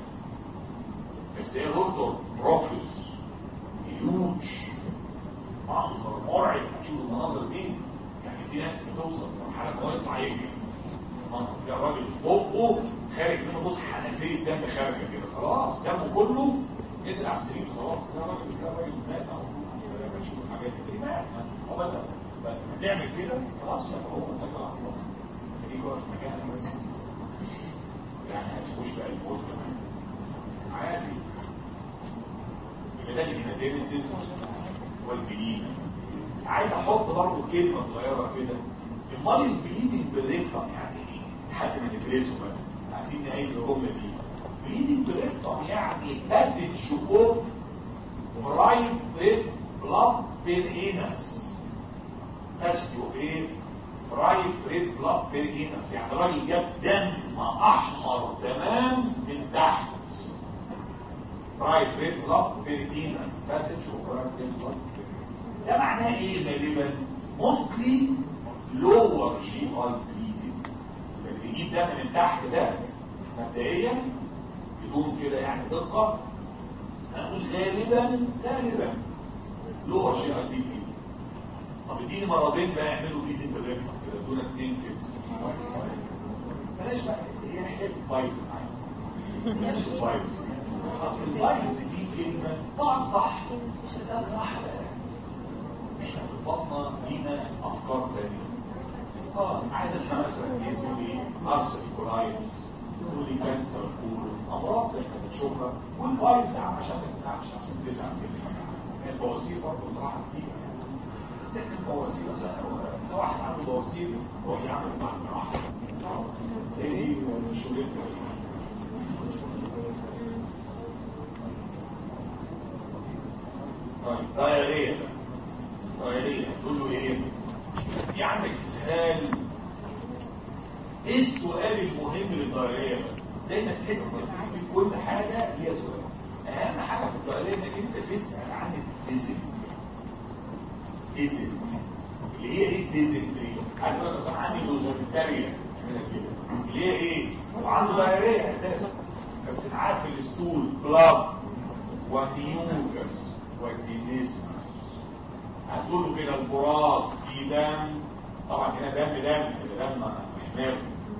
بس ايه دكتور بروفيس هيوج منظر مرعب هتشوف المناظر دي يعني في ناس بتوصل لمرحله ان هو يطلع يجري منظر تلاقي راجل بقه خارج منه بص حنفيه دم خارجه كده خلاص دمه كله نزل على السرير خلاص ده راجل ده راجل مات او بنشوف حاجات كده مات هو بدأ بتعمل كده خلاص لا هو انت طلع دي جوه في مكانك بس يعني هتخش بقى الموت كمان عادي يبقى ده الهيماتيمسيس والبليد عايز احط برضه كلمه صغيره كده امال البليدنج بالريكتم يعني ايه لحد ما ندرسه بقى عايزين نعيد الجمله دي بليدنج بالريكتم يعني باسج اوف رايت ريد بلاد بيرينس باسج اوف ايه رايت ريد بلاد بيرينس يعني الراجل جاب دم احمر تمام من تحت رايت ريد بلاد بيرينس باسج اوف رايت ريد بلاد ده معناه ايه غالبا موستلي لور جي اي بليدنج اللي بيجيب دم من تحت ده مبدئيا بدون كده يعني دقه هنقول غالبا غالبا لور جي اي بليدنج طب اديني مرضين بقى يعملوا بليدنج بالرقم كده دول اتنين كده بلاش بقى هي حكايه بايظ معايا بلاش البايظ اصل البايظ دي كلمه طبعا صح بس ده واحده احنا في البطنه لينا افكار تانية اه عايز اسمع مثلا ايه تقول ايه ارسل كولايتس تقول لي كانسر كولون امراض احنا بنشوفها والفايروس ده عشان ما تزعلش عشان تزعل كده البواسير برضه بصراحه كتير بس احنا البواسير مثلا لو واحد عنده بواسير روح يعمل مع واحد زي دي شغلتنا طيب دايريه دايريه تقول له ايه في عندك اسهال ايه السؤال المهم للدايريه بقى دايما تحس ان في كل حاجه ليها سؤال اهم حاجه في الدايريه انك انت تسال عن الديزنت ديزنت اللي هي ايه الديزنت دي عارف انا مثلا عندي دوزنتاريا اللي هي ايه وعنده دايريه اساسا بس انت عارف الستول بلاد ونيوكس والدينيزمس هتقول له كده البراز في دم طبعا هنا دم دم دم محمر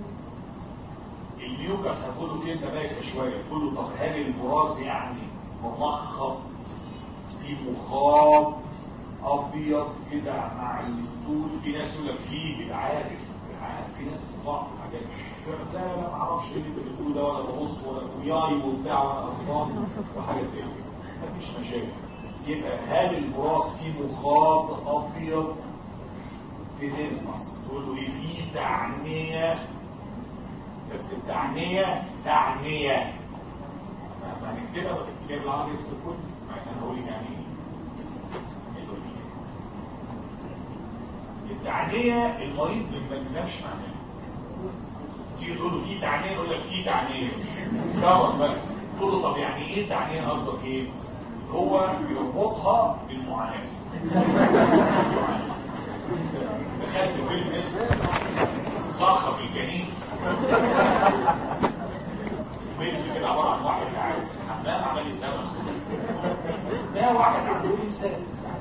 الميوكس هتقول له كلمه بايخه شويه تقول له طب هل البراز يعني ممخط في مخاط ابيض كده مع الستول في ناس يقول لك فيه بيبقى عارف عارف في ناس بتضعف الحاجات يقول لك لا لا لا ما اعرفش ايه اللي انت بتقوله ده ولا ببص ولا وياي وبتاع ولا اطفال وحاجه زي كده مفيش مشاكل يبقى هل البراز فيه مخاط ابيض تنسمس تقول له ايه في تعنيه بس التعنيه تعنيه يعني كده ولا كده بالعربي اسم الكل انا هقول يعني التعنيه المريض ما بيفهمش معناها تيجي تقول له في تعنيه يقول لك في تعنيه دور بقى تقول له طب يعني ايه تعنيه قصدك ايه هو بيربطها بالمعاناه دخلت فيلم اسمه صرخه في الكنيف فيلم كده عباره عن واحد قاعد في الحمام عمال يصرخ ده واحد عنده انسان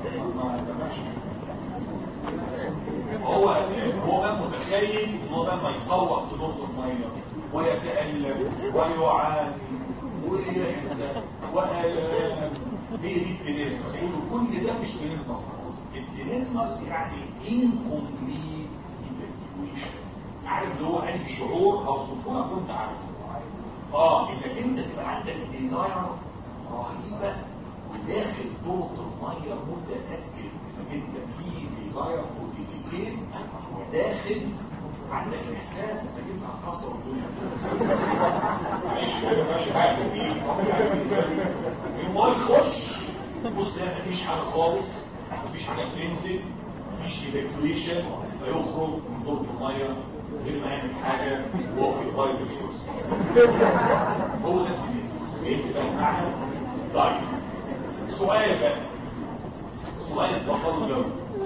هو هو بقى متخيل ان هو بقى ما يصوت في نقطه الميه ويتالم ويعاني ويحزن والام هي دي التنزمس يقولوا كل ده مش تنزمس التنزمس يعني incomplete evacuation عارف اللي هو انهي شعور اوصفه لك وانت عارفه اه انك انت تبقى عندك ديزاير رهيبه وداخل طرق الميه متاكد انك انت في ديزاير موديفيكيت وداخل عندك احساس انك انت هتكسر الدنيا معلش كده ماشي حاجه الميه يخش بص لا مفيش حاجه خالص مفيش حاجه بتنزل مفيش ايفاكويشن فيخرج من دورة الميه غير ما يعمل حاجه وهو في غايه الحزن هو ده التنسيس فهمت بقى المعنى؟ طيب سؤال بقى سؤال اتفضلوا جاوب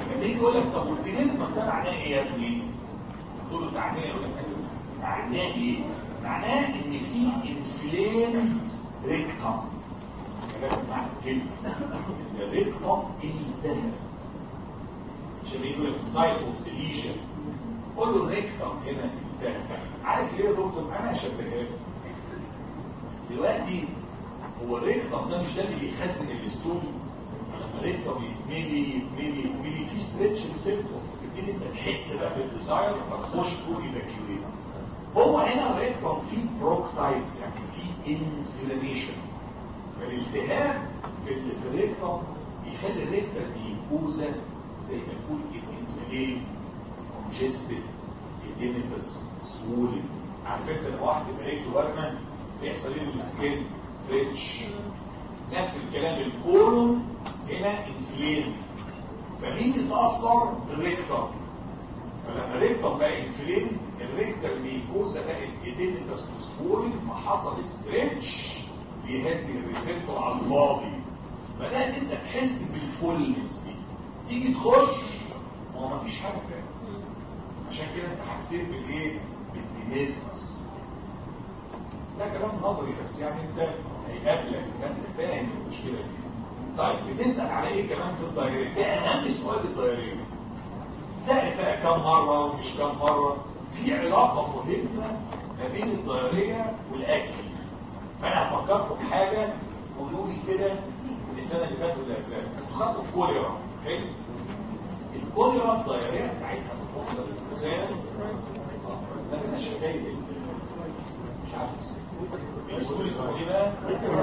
لما يجي يقول لك طب والتينيزمس ده معناه ايه يا ابني؟ تقول له معناه يقول لك أيوة. معناه ايه؟ معناه ان في انفليمد ريكتم معنى كلمه الريكتم التهب عشان يقول لك سايتوسيليشن قول له الريكتم هنا التهب عارف ليه يا دكتور؟ انا هشبهها لك دلوقتي هو الريكتم ده مش ده اللي بيخزن الاستول لما الريكتم يتملي يتملي يتملي في ستريتش ريسبتور تبتدي انت تحس بقى بالديزاير فتخش تو ايفاكيويت هو هنا الريكتم فيه بروكتايتس يعني فيه انفلاميشن فالالتهاب في ال- في الريكتم بيخلي الريكتم يبوزا زي ما نقول انفلام كونجستد ايديمتس سولي عارف انت لو واحد يبقى رجله ورمه بيحصل ايه السكين ستريتش نفس الكلام الكولون هنا انفلام فمين يتاثر الريكتم فلما الريكتم بقى انفلام الريكتم ميكوزا بقت ايديمتس سولي فحصل ستريتش لهذه الريسبتور على الفاضي بدات انت تحس بالفولنس دي تيجي تخش ما هو مفيش حاجه فيها عشان كده انت حسيت بالايه بالتينيزمس ده كلام نظري بس يعني انت هيقابلك يبقى انت فاهم المشكله دي طيب بتسال على ايه كمان في الدايريه ده اهم سؤال الدايريه سأل بقى كم مره ومش كم مره في علاقه مهمه ما بين الدايريه والاكل فانا هفكركم بحاجه قولوا لي كده من السنه اللي فاتت ولا اللي فاتت انتوا خدتوا الكوليرا حلو الكوليرا الدايريه بتاعتها بتوصل الانسان ما بيناش حكايه مش عارف اسمه اسمه ايه بقى؟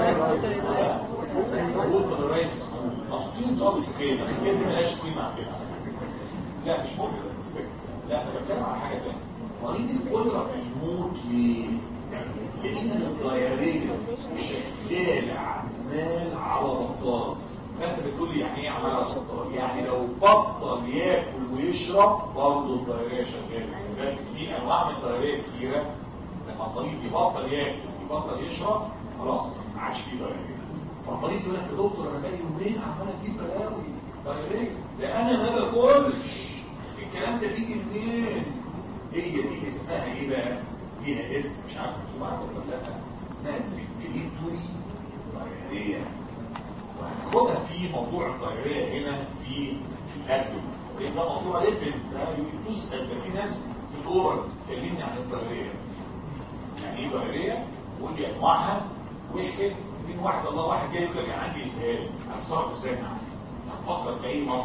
قول الرئيس مبسوطين طالب كده كده ملهاش قيمه عندنا لا مش مهم لا انا بتكلم على حاجه ثانيه مريض الكوليرا بيموت ليه؟ لان الدايريه شكلها عمال على بطال فانت بتقول لي يعني ايه عمال على بطال؟ يعني لو بطل ياكل ويشرب برضه الدايريه شغاله في انواع من الدايريه كتيره لما المريض يبطل ياكل يبطل يشرب خلاص ما عادش فيه دايريه فالمريض يقول لك يا دكتور انا بقالي يومين عمال اجيب بلاوي دايريه ده انا ما باكلش الكلام ده بيجي منين؟ هي دي اسمها ايه بقى؟ ليها اسم مش عارف مكتوب عندك ولا لا اسمها سكريتوري دايريه وهناخدها في موضوع الدايريه هنا في الادب لان ده موضوع ليفل ده تسال ده في ناس في الاورال تكلمني عن الدايريه يعني ايه دايريه؟ وقول لي انواعها واحكي مين واحد الله واحد جاي يقول لك انا عندي اسهال هتصرف ازاي معاه؟ هتفكر باي منطق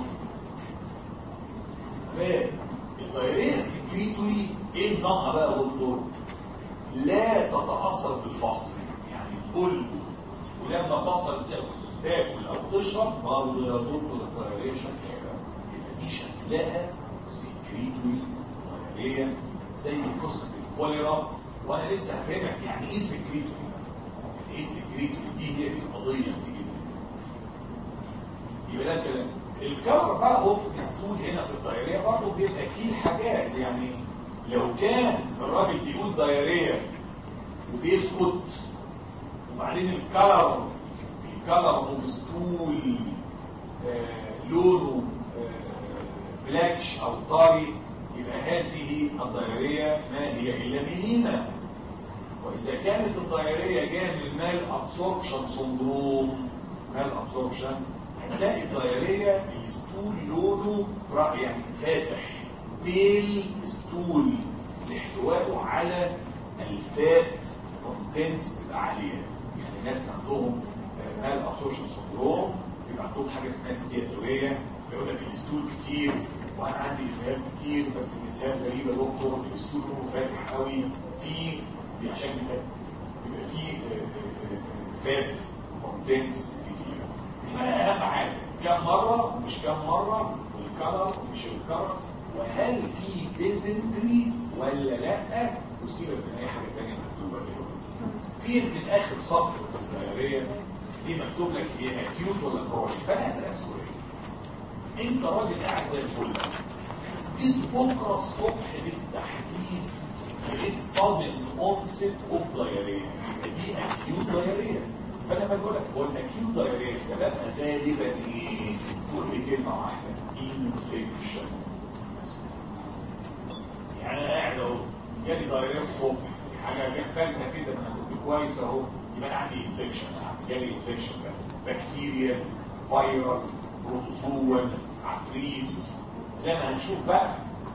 فالدايريه السكريتوري ايه نظامها بقى يا دكتور؟ لا تتاثر بالفصل يعني تقول ولما بطل تاكل او تشرب برضه يا دكتور الدايريه شغاله يبقى دي شكلها سكريتوري دايريه زي قصه الكوليرا وانا لسه هفهمك يعني ايه سكريتوري يعني ايه سكريتوري دي هي دي القضيه دي يبقى ده الكلام الكلر بقى اوف ستول هنا في الدايريه برضه بيبقى فيه حاجات يعني لو كان الراجل بيقول دايريه وبيسكت وبعدين الكلر الكلر اوف ستول آه لونه آه بلاكش او طري يبقى هذه الدايريه ما هي الا ميلينا واذا كانت الدايريه جايه من مال ابسوربشن سندروم مال ابسوربشن هتلاقي الدايريه الستول لونه يعني فاتح بيل ستول لاحتوائه على الفات كونتنتس بتبقى عاليه يعني الناس عندهم مال ابسوربشن سندروم بيبقى عندهم حاجه اسمها ستياتوريه يقول لك الستول كتير وانا عندي اسهال كتير بس الاسهال غريبه دكتور الستول لونه فاتح قوي في عشان يبقى في فات كونتنتس كتير يبقى اهم حاجه كم مره ومش كم مره والكلر ومش الكلر وهل في ديزنتري ولا لا وسيبك من اي حاجه ثانيه مكتوبه دلوقتي في من اخر سطر في الدائريه دي مكتوب لك هي اكيوت ولا كرونيك فانا اسالك سؤال انت راجل قاعد زي الفل جيت بكره الصبح بالتحديد لقيت صدمه اونست اوف دايريه دي اكيوت دايريه فانا بقول لك هو الاكيوت دايريه سببها غالبا ايه؟ تقول لي كلمه واحده انفكشن يعني انا قاعد اهو جالي دايريه الصبح حاجه فاكهه كده ما انا كنت كويس اهو يبقى انا عندي انفكشن جالي انفكشن بكتيريا فيروس بروتوزوا عفريت زي ما هنشوف بقى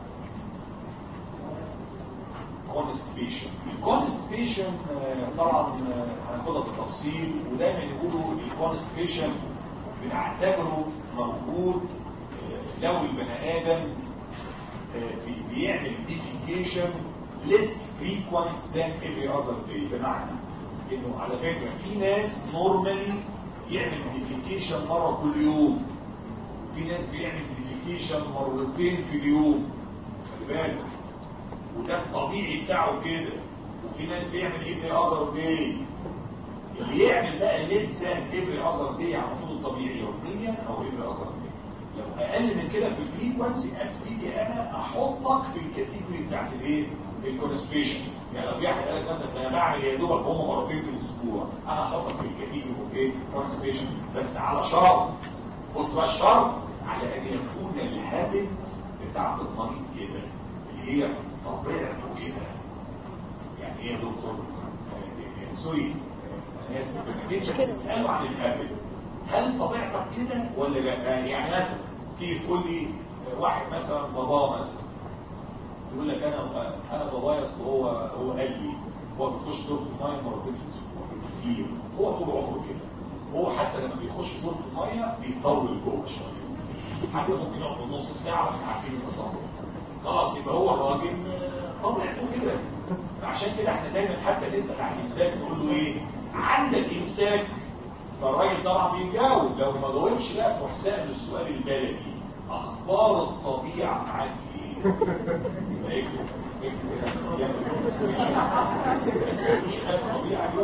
كونستيبيشن الكونستيبيشن طبعا آه، هناخدها بالتفصيل ودايما يقولوا الكونستيبيشن بنعتبره موجود آه، لو البني ادم آه، بي- بيعمل ديفيكيشن less frequent than every other day بمعنى انه على فكره في ناس نورمالي يعمل ديفيكيشن مره كل يوم في ناس بيعمل ديفيكيشن مرتين في اليوم خلي بالك وده الطبيعي بتاعه كده وفي ناس بيعمل ايه في اذر داي اللي يعمل بقى لسه افري اذر داي على المفروض الطبيعي يوميا او افري اذر داي لو اقل من كده في الفريكونسي ابتدي انا احطك في الكاتيجوري بتاعت الايه الكونسبيشن يعني لو في واحد قال لك مثلا انا بعمل يا دوبك هم مرتين في الاسبوع انا احطك في الكاتيجوري اوف ايه كونسبيشن بس على شرط بص بقى الشرط على ان يكون الهابت بتاعت المريض كده اللي هي طبيعته كده يعني ايه يا دكتور آه، آه، سوري آه، انا اسف انك انت كده. بتساله عن الهابت هل طبيعتك كده ولا لا يعني مثلا تيجي تقول لي آه، واحد مثلا باباه مثلا يقول لك انا انا بابايا اصل هو هو قلبي هو بيخش دورة الميه مرتين في الاسبوع كتير هو طول عمره كده هو حتى لما بيخش دورة الميه بيطول جوه شويه حتى ممكن يقعد نص ساعه واحنا عارفين التصرف خلاص يبقى هو الراجل آه، طبيعته كده عشان كده احنا دايما حتى نسال عن الامساك نقول له ايه عندك امساك فالراجل طبعا بيجاوب لو ما جاوبش لا تروح سائل السؤال البلدي اخبار الطبيعه معاك ايه؟ يبقى اكتب اكتب كده يعمل بس ما يقولوش حاجه طبيعه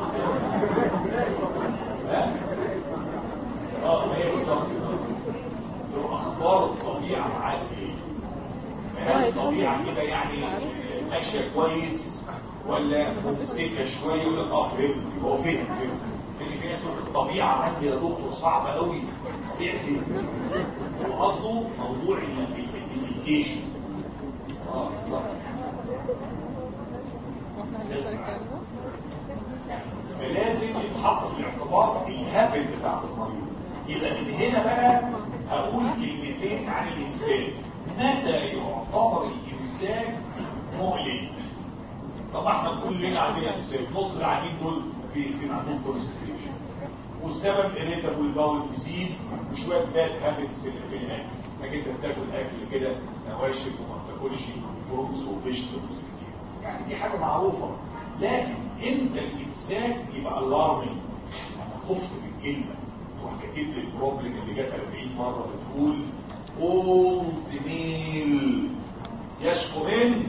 ها؟ اه ما هي بالظبط كده. لو اخبار الطبيعه معاك ايه؟ هل الطبيعه كده يعني ماشيه كويس ولا سكه شويه يقول لك اه فهمت يبقى هو فهم فهم لان في ناس يقول لك الطبيعه عندي يا دكتور صعبه قوي طبيعي كده هو قصده موضوع الديفيكيشن اه بالظبط لازم فلازم يتحط في الاعتبار الهابل بتاعت المريض يبقى من هنا بقى هقول كلمتين عن الانسان متى يعتبر الامساك مؤلم طب احنا كلنا عندنا امساك نص العيانين دول بيكون عندهم كونستيبيشن والسبب irritable bowel disease وشويه باد هابتس في في الاكل انك انت بتاكل اكل كده نواشف وما بتاكلش فروتس وفيجيتابلز كتير يعني دي حاجه معروفه لكن امتى الامساك يبقى الارمنج انا خفت من الكلمه تروح كاتب لي البروبلم اللي جت 40 مره بتقول اولد ميل يشكو من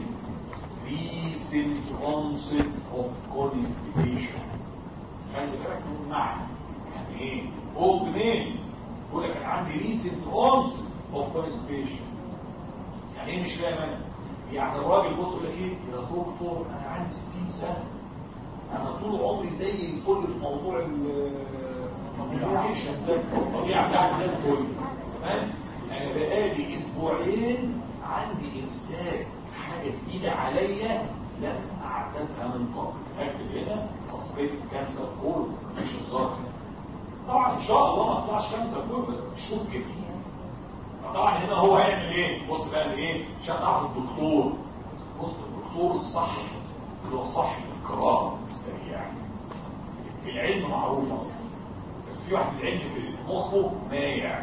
recent onset of constipation خلي بالك من المعنى يعني ايه اولد ميل يقول لك انا عندي recent onset of constipation يعني ايه مش فاهم انا يعني الراجل بص يقول لك ايه يا دكتور انا عندي 60 سنه انا طول عمري زي الفل في موضوع الكوميونيكيشن ده الطبيعه بتاعتي زي الفل تمام انا بقالي اسبوعين عندي امساك حاجه جديده عليا لم اعتادها من قبل اكتب هنا سسبكت كانسر كور مش هزار طبعا ان شاء الله ما طلعش كانسر كور شوك كبير طبعا هنا هو هيعمل ايه بص بقى ايه عشان تعرف الدكتور بص الدكتور الصح اللي هو صاحب القرار السريع العلم معروف اصلا بس في واحد العلم في مخه مايع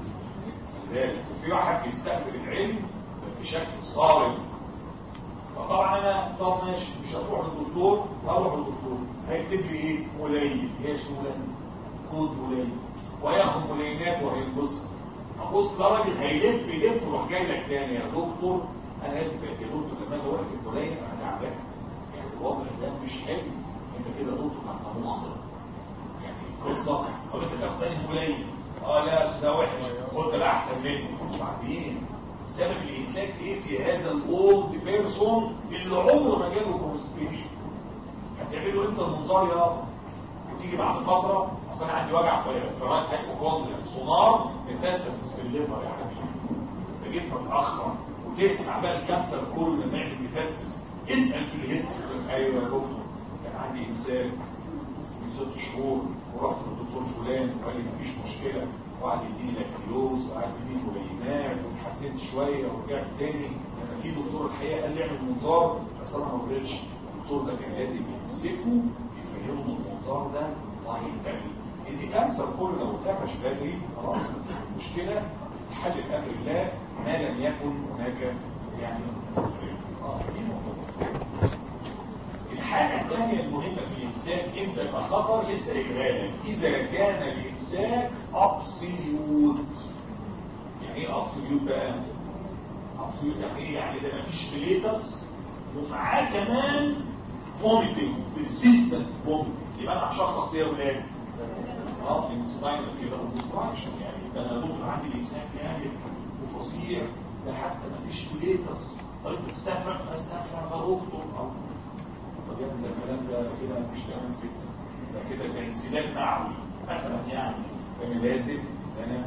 ذلك وفي واحد بيستخدم العلم بشكل صارم فطبعا انا طب ماشي مش هروح للدكتور اروح للدكتور هيكتب لي ايه ملين هي شغلانه كود ملين وياخد ملينات وهينبسط بص ده راجل هيلف يلف ويروح جاي لك تاني يا دكتور انا اسف يا دكتور لما اجي اوقف الملين انا تعبان يعني الوضع ده مش حلو انت كده دكتور انت مخطئ يعني القصه طب انت تاخد تاني ملين اه لا أصل ده وحش خد ده احسن منه وبعدين سبب الامساك ايه في هذا الاولد بيرسون اللي عمره ما جاله كونستيبيشن هتعملوا انت المنظار يا وتيجي بعد فتره اصل انا عندي وجع في في رايت هايبوكوندريا سونار متاسس في الليفر يا حبيبي جيت متاخر وتسمع بقى الكانسر كله لما يعمل ميتاستس اسال في الهيستوري ايوه يا دكتور كان عندي امساك من ست شهور ورحت للدكتور فلان وقال لي مفيش مشكله وقعد يديني لاكتيلوز وقعد يديني مبينات واتحسنت شويه ورجعت تاني لما في دكتور الحقيقه قال لي اعمل منظار بس انا ما رضيتش الدكتور ده كان لازم يمسكه يفهمه ان المنظار ده فايتال ان كانسر كله لو اتقفش بدري خلاص المشكله حل بامر الله ما لم يكن هناك يعني اه دي نقطة. الحاجة الثانية المهمة في الإمساك إمتى يبقى خطر لسه قايلها لك إذا كان الإمساك أبسوليوت يعني إيه أبسوليوت بقى؟ أبسوليوت يعني إيه؟ يعني ده مفيش فليتس ومعاه كمان فوميتنج بيرسيستنت فوميتنج يبقى أنا هشخص إيه يا ولاد؟ اه انسباينر كده ومستراكشن يعني ده أنا دكتور عندي الإمساك جامد وفظيع ده حتى مفيش فليتس طيب تستفرق استفرق يا دكتور أو طب يا ابني ده الكلام ده كده مش تمام كده ده كده ده انسداد معوي مثلا يعني فانا لازم انا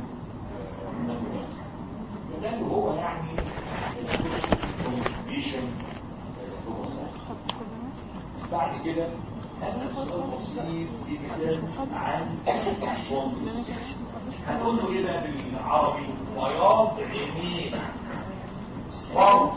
فده اللي هو يعني كونستيبيشن هو صح بعد كده اسال سؤال بسيط جدا عن الجوندس هنقول له ايه بقى بالعربي بياض عينين صفر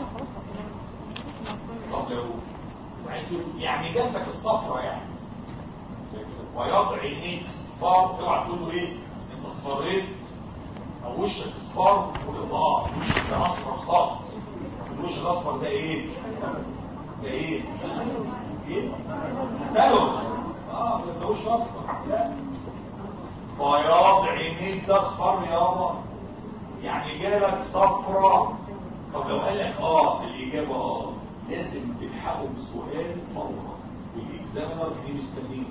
طب لو يعني جنبك الصفرة يعني بياض عينيك اصفار اوعى تقول له ايه انت اصفريت او وشك اصفار تقول له اه وشك ده اصفر خالص الوش الاصفر ده ايه ده ايه ايه تلون اه ده وش اصفر لا بياض عينيك ده اصفر يابا يعني جالك صفرة طب لو قال لك اه الاجابه اه لازم تلحقوا بسؤال فورا والاكزامينر دي مستنيه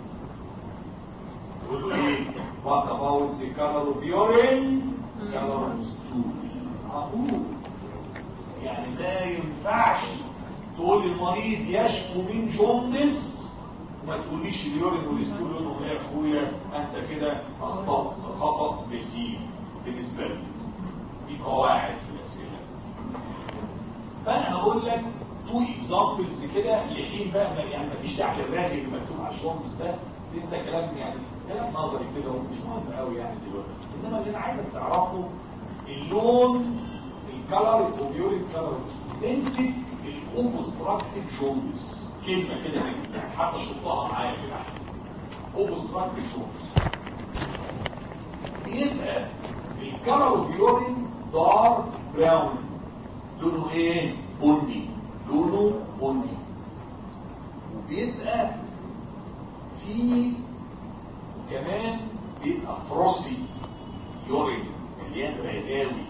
تقول له ايه وات اباوت ذا كلر اوف يورين كلر اوف ستول اقول يعني ما ينفعش تقول المريض يشكو من جوندس وما تقوليش اليورين والستول لونهم ايه يا اخويا انت كده اخطات خطا بسيط بالنسبه لي دي قواعد في الاسئله فانا هقول لك تو اكزامبلز كده لحين بقى ما يعني مفيش داعي للراجل اللي مكتوب على الشونز ده ده كلام يعني كلام نظري كده ومش مهم قوي يعني دلوقتي انما اللي انا عايزك تعرفه اللون الكلر الاوبيوريك كلر انسب الاوبستراكتيف جوندس كلمه كده يعني حتى شطها معايا كده احسن اوبستراكتيف جوندس بيبقى الكلر اوبيورين دارك براون لونه ايه بني لونه بني وبيبقى في كمان بيبقى فروسي يورين مليان رغاوي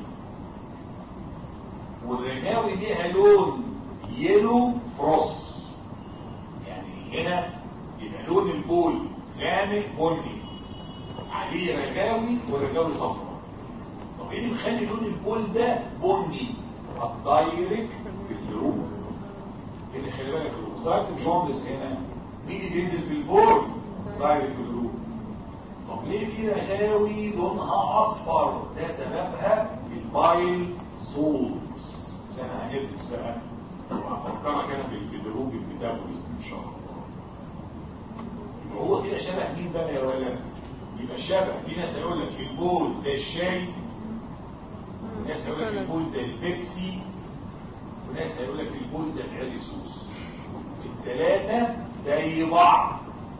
والرغاوي ليها لون يلو فروس يعني هنا يبقى لون البول غامق بني عليه رغاوي ورغاوي صفراء طب ايه اللي مخلي لون البول ده بني الدايركت في الجروب اللي خلي بالك الاوبستراكتيف جوندس هنا مين اللي بينزل في البول دايركت في الجروب طب ليه في رغاوي لونها اصفر ده سببها البايل سولتس زي ما هندرس بقى وهفكرك انا بالدروب الميتابوليزم ان شاء الله يبقى هو كده شبه مين بقى يا ولد يبقى شبه في ناس هيقول لك البول زي الشاي وناس هيقول لك البول زي البيبسي وناس هيقول لك البول زي العريسوس الثلاثه زي بعض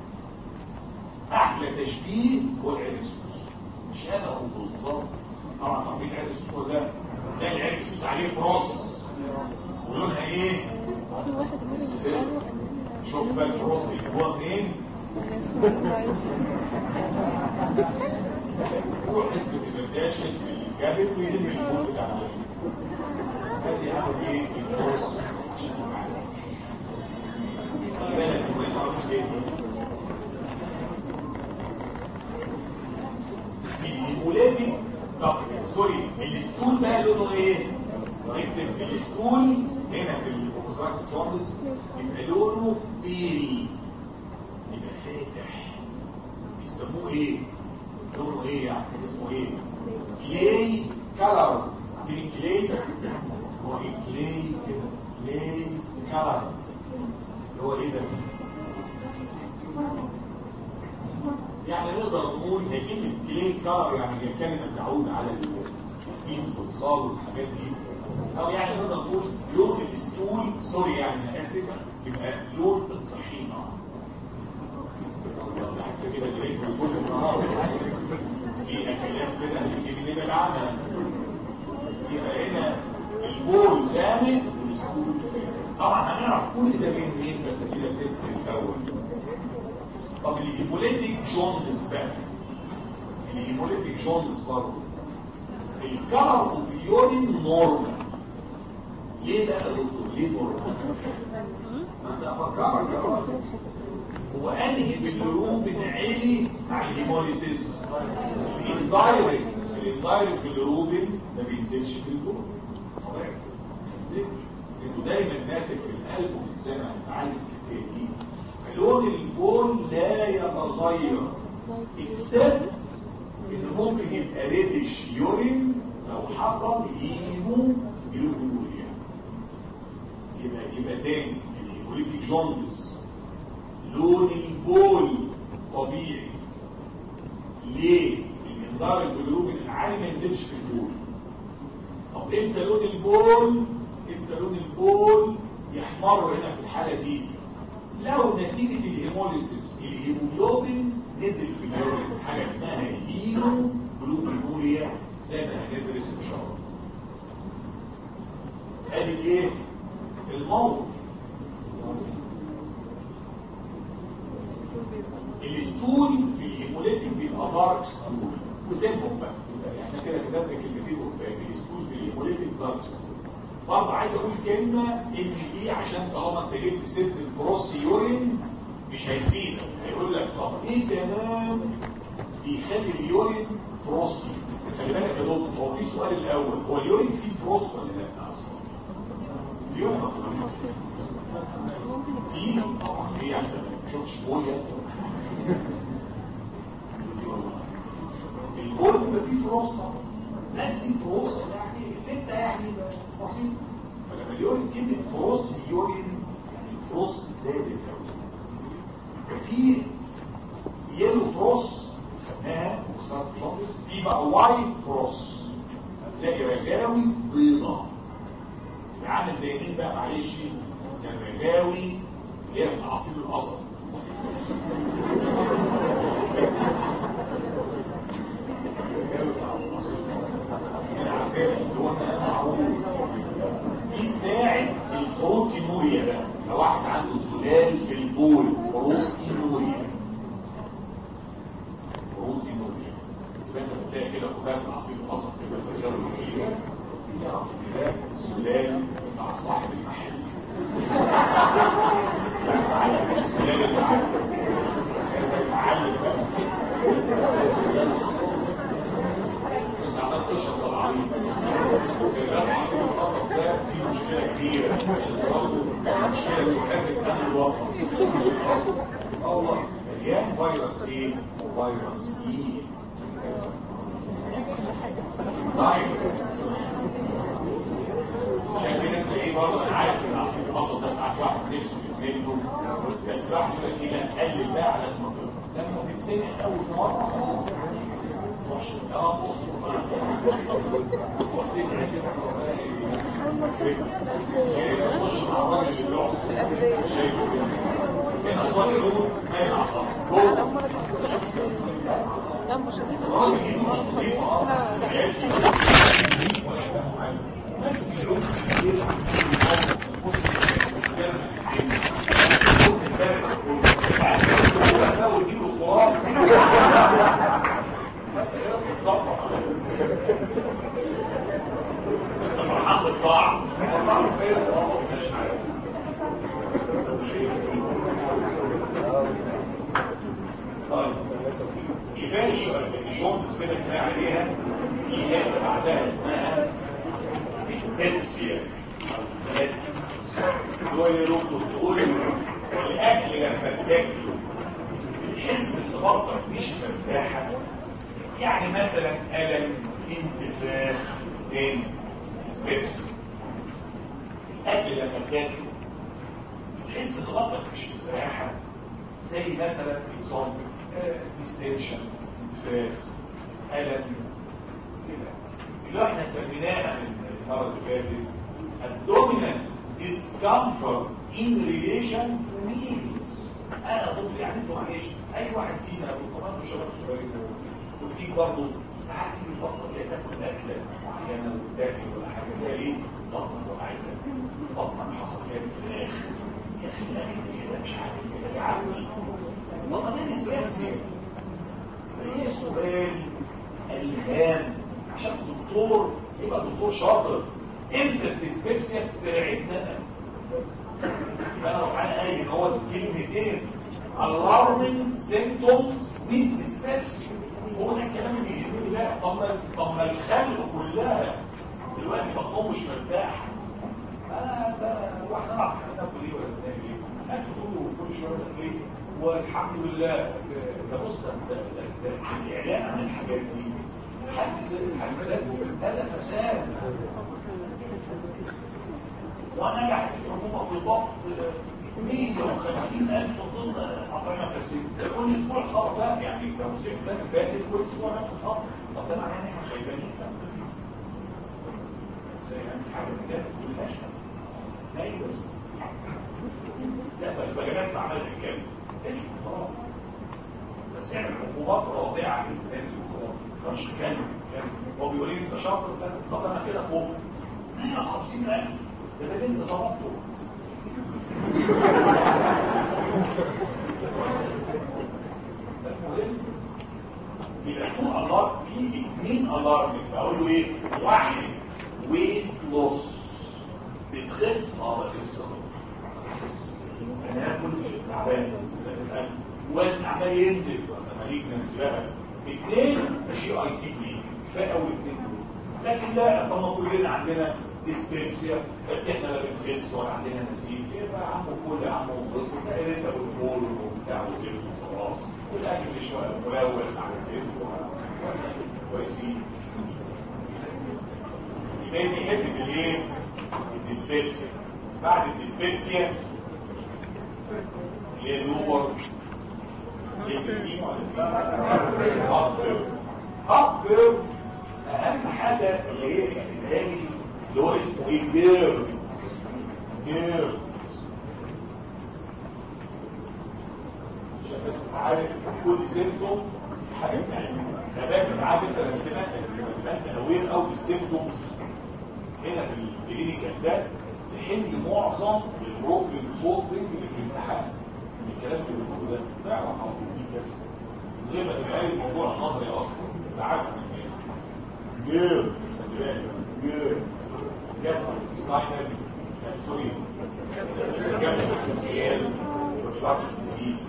احلى تشبيه هو العريسوس شبهه بالظبط طبعا عارفين العريسوس ولا لا تلاقي العريسوس عليه فروس ولونها ايه اصفر شوف بقى الفروس بيجيبوها منين روح اسم البرداش اسم الجابر ويلم البول بتاع العريسوس ادي اعمل ايه الفروس عشان معانا خلي بالك هو ما اعرفش ليه الهيموليتيك طب سوري الستول بقى لونه ايه نكتب الستول هنا في الاوبستراكت جوندس يبقى لونه بيل يبقى فاتح بيسموه ايه لونه ايه يعني اسمه ايه كلاي كلر عارفين الكلاي نقدر نقول هي كلمه كلي كار يعني هي كلمه تعود على التين صلصال والحاجات دي او يعني نقدر نقول لون الستول سوري يعني انا اسف يبقى لون الطحينه حتى كده اللي كل النهار في اكلات كده بتجيب لنا العمى يبقى هنا البول غامق والستول طبعا هنعرف كل ده من مين بس كده التست الاول طب الهيموليتيك جوندس بقى الهيموليتيك جوندس برضه الكلر اوف يورين نورمال ليه بقى يا دكتور ليه نورمال ما انت افكرك يا راجل هو انهي بالروبين عالي مع الهيموليسيس الاندايركت الاندايركت بالروبين ما بينزلش في الجول طبيعي ما بينزلش انه دايما ماسك في القلب زي ما هنتعلم كتير لون البول لا يتغير اكسبت ان ممكن يبقى ريدش يورين لو حصل هيمو جلوبوليا يبقى يبقى تاني الهيموليتيك جوندس لون البول طبيعي ليه؟ الانذار الجلوبين العالي ما ينزلش في البول طب امتى لون البول امتى لون البول يحمر هنا في الحاله دي لو نتيجة الهيموليسيس الهيموجلوبين نزل في اليورين حاجة اسمها هيمو جلوبينوريا زي ما هندرس ان شاء الله ادي ايه الموت الستول في الهيموليتيك بيبقى دارك ستول وسيبهم بقى احنا كده كتبنا كلمتين وكفايه الستول في الهيموليتيك دارك ستول برضه عايز اقول كلمة ان دي عشان طالما انت جبت ست الفروس يورين مش هيسيبك هيقول لك طب ايه كمان بيخلي اليورين فروسي خلي بالك يا دكتور هو في سؤال الاول هو اليورين فيه فروس ولا لا اصلا في يورين في طبعا ايه يعني ما شفتش بويا البول بيبقى فيه فروس طبعا بس فروس يعني انت يعني بسيط فلما اليورين كلمة فروس يورين يعني الفروس زادت قوي ففي يلو فروس خدناها وخسرت شوكس في بقى وايت فروس هتلاقي رجاوي بيضة عامل زي مين بقى معلش زي الرجاوي اللي هي بتاع عصير القصب الرجاوي بتاع القصب انا عارفين اللي هو انا معروف دي بتاعت البروتينوريا ده لو واحد عنده سلال في البول بروتينوريا بروتينوريا يبقى انت بتلاقي كده كوبايه عصير قصب كده في الجو الكبير يعرف ان ده السلال بتاع صاحب المحل السلال المعلم المعلم بقى السلال انت عمال تشرب طبعا القصب ده فيه مشكلة كبيرة عشان برضه مشكلة بيستهدف أمن الوطن الله مليان فيروس ايه؟ فيروس ايه؟ فيروس عشان كده تلاقيه برضه انا عارف ان عصير القصب ده ساعات واحد نفسه يتمنه بس الواحد يقول لك ايه نقلل بقى على المنطقه لما تتسنق قوي في مره خلاص وحش اه بص خش مع الراجل اللي بيقعد شايفه كده هنا صوت النور ما ينعصر جوه لا مش الراجل ايده مش نظيفه اصلا العيال دي ولا حاجه معينه فرحان بالطاعة فرحان فين والله مش عارف طيب كفايه شو الجونز كده كفايه عليها في حته بعدها اسمها ديسبيبسيا هو يرد تقول الاكل لما بتاكله بتحس ان بطنك مش مرتاحه يعني مثلا الم انتفاخ تاني ديسبيبسيا الاكل لما بتاكله تحس ان بطنك مش مستريحه زي مثلا اكزامبل ديستنشن في الم كده اللي احنا سميناها من المره اللي فاتت abdominal discomfort in relation to meals انا ضد يعني انتوا معلش اي واحد فينا لو طبعا شباب صغيرين وتيجي برضه ساعات تيجي فتره كده تاكل اكله معينه وتاكل ولا حاجه تلاقي ايه بطنك وقعتك بطنك حصل فيها انتفاخ يا اخي لا انت كده مش عارف كده يا عمي والله ده ديسبيرسي ايه السؤال الهام عشان الدكتور يبقى دكتور شاطر امتى الديسبيبسيا ترعبنا انا اروح انا قايل هو كلمتين alarming symptoms with dyspepsia هو ده الكلام اللي يهمني بقى طب ما طب ما الخلق كلها دلوقتي بطنهم مش مرتاح انا ده واحد نعرف احنا ناكل ايه ولا بنعمل ايه اكل كله كل شويه ناكل ايه والحمد لله ده بص ده ده ده الاعلان عن الحاجات دي حد حد هذا فساد ونجحت الحكومة في ضبط 150 ألف ضمن أطعمة فاسدة ده كل أسبوع خطر بقى يعني لو ست سنة فاتت كل أسبوع نفس الخطر طب ده معناه إن إحنا خايبانين زي يعني حاجة زي كده كل أشهر أي بس لا بل البيانات بعملها كام؟ إيش خلاص بس يعني الحكومات رادعة للناس وخلاص مش كان كان هو بيقول لي انت شاطر طب انا كده خوف 150000 ده ده اللي انت ظبطته يبقى تو الارم في اثنين الارم بقول له ايه واحد ويت لوس بتخف اه بخس انا كل شيء تعبان وزن عمال ينزل لما نيجي ننزلها اثنين جي اي تي بي كفايه قوي الاثنين دول لكن لا طب ما كلنا عندنا ديسبيبسيا بس احنا لا بنخس ولا عندنا نزيف ايه بقى عمو كل عمو بص تلاقي انت بالبول وبتاع وزفت وخلاص والاكل شويه ملوث على زفت كويسين يبقى دي حته الايه؟ الديسبيبسيا بعد الديسبيبسيا اللي هي اللور أكبر أهم حاجة اللي هي الاحتمالي اللي هو اسمه ايه بير بير عشان بس عارف كل سيمتوم حاجة بتاعتها خباك انت عارف انت لما تبقى انت اوير او بالسيمتومز هنا في الكلينيكال ده تحل معظم البروبلم سولفنج اللي في الامتحان من الكلام اللي بنقوله ده تعرف على طول دي بس غير ما تبقى الموضوع النظري اصلا انت عارف من ايه جير خلي بالك جير جسم سباينال سوري جسم الفيال ريفلكس ديزيز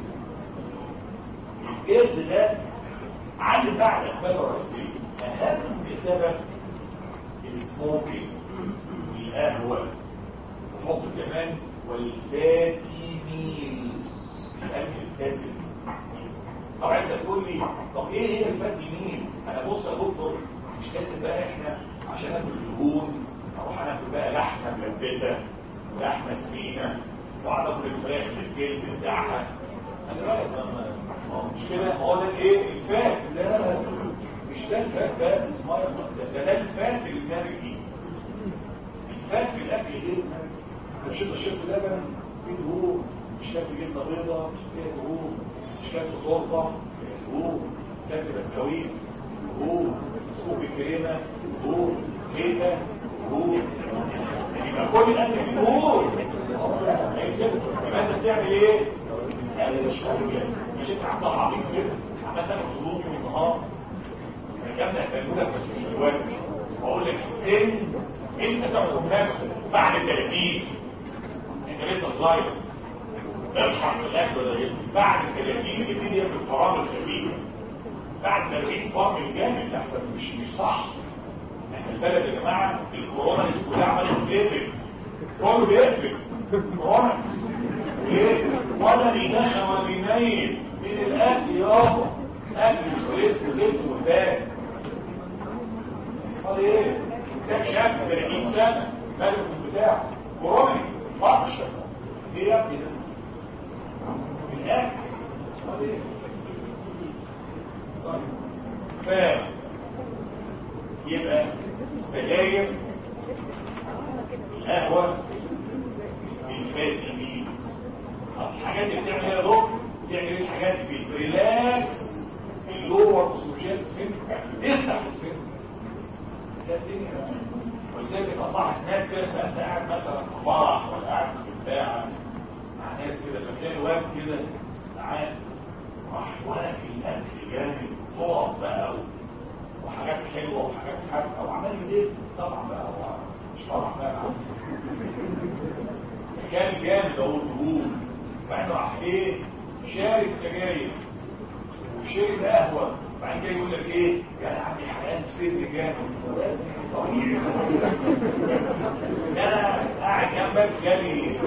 الجلد ده علم بقى الاسباب الرئيسيه اهم سبب السموكينج القهوه وحط كمان والفاتي ميلز الاكل الدسم طبعا انت تقول لي طب ايه هي الفاتي ميلز انا بص يا دكتور مش لازم بقى احنا عشان اكل دهون اروح انا اكل بقى لحمه ملبسه لحمه سمينه واقعد اكل الفراخ الجلد بتاعها انا رايك مش كده هو ده ايه الفات لا مش ده الفات بس ما ده ده الفات المرئي الفات في الاكل غير المرئي مش انت شربت لبن فيه دهون مش كانت جبنه بيضاء مش فيها دهون مش كانت تورته دهون كانت بسكويت دهون سكوب كريمه دهون كيكه دهون يبقى كل الاكل فيه دهون يبقى انت بتعمل ايه؟ بتقلل الشويه مش انت عامل عبيط كده عمال تاكل في طول النهار الكلام ده هتعمله بس مش دلوقتي بقول لك السن انت تحكم نفسك بعد ال 30 انت لسه صغير اضحك في الاكل ولا يبني بعد ال 30 يبتدي يعمل فرامل خفيفه بعد ال 40 فرامل جامد احسن مش مش صح احنا البلد يا جماعه الكورونا دي كلها عملت بيقفل كله بيقفل كورونا ليه؟ ولا بيدخن ولا بينيم من الاكل يابا اكل فريسك زيت وهبان قال ايه؟ ده شاب 30 سنه ماله في البتاع كورونا فقشه ايه يا ابني ده؟ الاكل طيب ف يبقى السجاير القهوة الفاتي اصل الحاجات اللي بتعمل ايه دور بتعمل ايه الحاجات اللي بتريلاكس اللور اوسوجين سفين بتفتح السفين ده الدنيا بقى. ولذلك يبقى تلاحظ ناس كده تبقى انت قاعد مثلا في فرح ولا قاعد في بتاع مع ناس كده فتلاقي واد كده تعال راح واكل اكل جامد طرق بقى و- وحاجات حلوه وحاجات حادقه وعمال يدب طبعا بقى هو مش فرح بقى كان جامد اهو الدهون بعدين راح ايه شارب سجاير وشرب قهوه بعدين جاي يقول لك ايه يا عمي حرقان في صدري جامد طبيعي انا قاعد جنبك جالي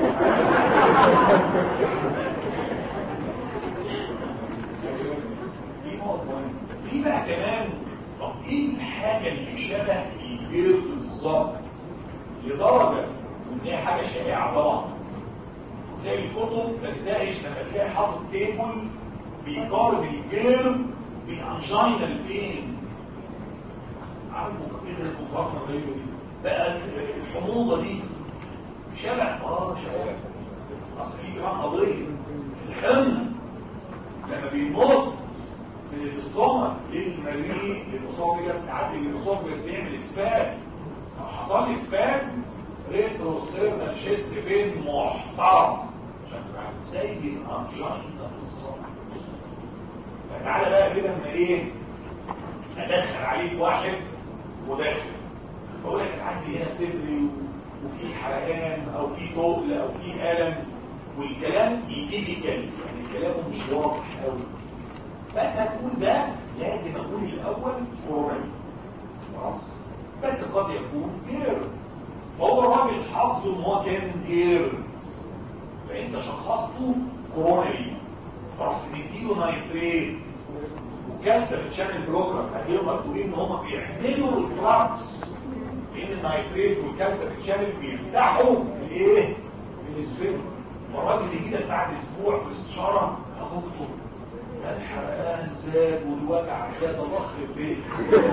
دي نقطة مهمة. في بقى كمان طب ايه الحاجة اللي شبه البيض بالظبط لدرجة ان هي حاجة شائعة طبعا تلاقي الكتب تنتهش لما تلاقي حاطط تيبل بيقارن الجير بالانجينال بين عارف ايه ده المقارنة غريبة دي بقى الحموضة دي شبه اه شبه اصل في كمان قضية الحمل لما بيموت من الاستومك للمريء للاسوفيجاس ساعات الاسوفيجاس بيعمل سباس لو حصل لي سباس ريتروستيرنال شيست بين محترم عشان تبقى عارف زي الانجينا بالظبط فتعالى بقى كده اما ايه ادخل عليك واحد مدخن فاقول لك عندي هنا صدري وفي حرقان او في تقل او في الم والكلام يتيجي كلام يعني كلامه مش واضح قوي فانت تقول ده لازم اقول الاول كورونا خلاص بس قد يكون جير فهو الراجل حظه ان هو كان جير فانت شخصته كورونري فرحت مديله نايتريت وكانسر تشانل بلوكر هتلاقيهم مكتوبين ان هم بيعملوا الفلاكس لان النايتريت والكانسر تشانل بيفتحوا الايه؟ الاسفل فالراجل يجي لك بعد اسبوع في الاستشاره يا دكتور ده الحرقان زاد والوجع زاد الله يخرب بيتك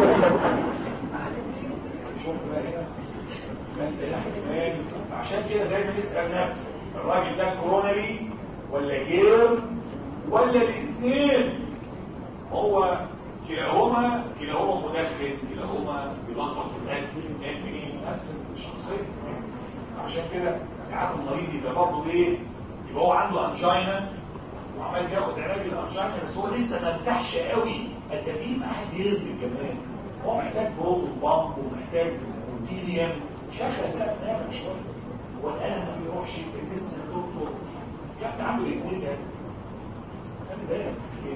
شوف بقى هنا ما انت يا حكمان عشان كده دايما اسال نفسك الراجل ده كورونري ولا جيرد ولا الاثنين هو كلاهما كلاهما مدخن كلاهما بيلخبط في الاكل الاثنين منين نفس الشخصيه عشان كده ساعات المريض يبقى برضه ايه يبقى هو عنده انجينا وعمال ياخد علاج الانجينا بس هو لسه ما ارتاحش قوي التدريب معاه بيرد كمان هو محتاج بروتون بامب ومحتاج روتينيوم شغل بقى دماغك شويه هو الالم ما بيروحش يبقى لسه يا دكتور يا ابني عنده الاثنين ده خلي بالك هي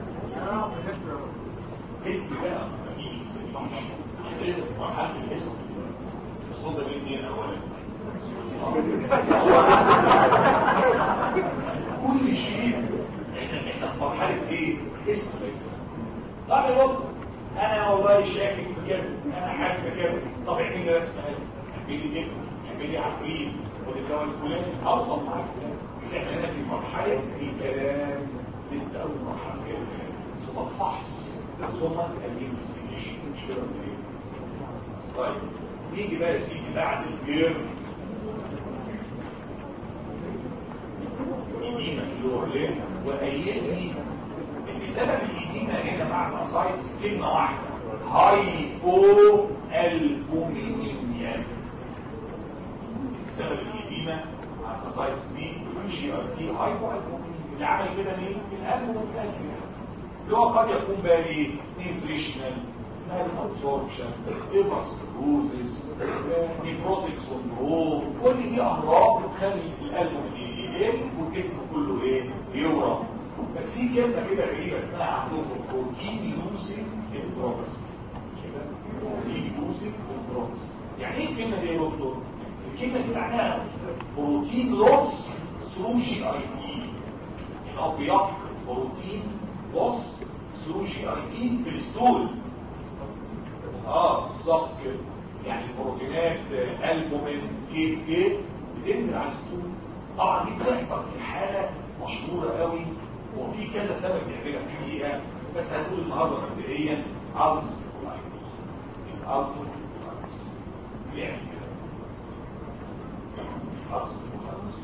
دي اسم بقى ما فيش لسه في مرحله الاسم الصوت ده مين مين اولا كل شيء احنا احنا في مرحله ايه اسم طب يا دكتور انا والله شاكك في كذا انا حاسس بكذا طب اعمل لي رسمه اعمل لي دفن اعمل لي عفريت خد الدواء الفلاني اوصل معاك بس احنا هنا في مرحله الكلام لسه اول مرحله كده ثم الفحص ثم الانفستيجيشن مش كده ولا ايه؟ طيب نيجي بقى يا سيدي بعد الجير إديمة في اللور لين وأيدني إن سبب الإديمة هنا مع الأسايتس كلمة واحدة هايبو ألبومينيميا سبب الإديمة مع الأسايتس دي جي ار تي هايبو ألبومينيميا اللي عمل كده مين؟ القلب والقلب اللي هو قد يكون بقى إيه؟ نيوتريشنال مال ابسوربشن ليفر سيروزز نيفروتيك سندروم كل دي امراض بتخلي القلب يقل والجسم كله ايه يورم بس في كلمه كده غريبه اسمها عندهم بروتين لوسين انتروبس كده بروتين لوسين انتروبس يعني ايه الكلمه دي يا دكتور الكلمه دي معناها بروتين لوس ثرو جي اي تي يعني هو بيفقد بروتين لوس ثرو جي اي تي في الستول اه بالظبط كده يعني البروتينات البومين كيت كيت بتنزل على الستول طبعا دي بتحصل في حاله مشهوره قوي وفي كذا سبب يعملها الحقيقه بس هنقول النهارده مبدئيا عرض الكولايتس العرض الكولايتس بيعمل كده عرض الكولايتس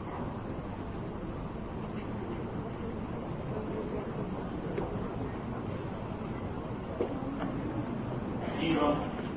أخيرا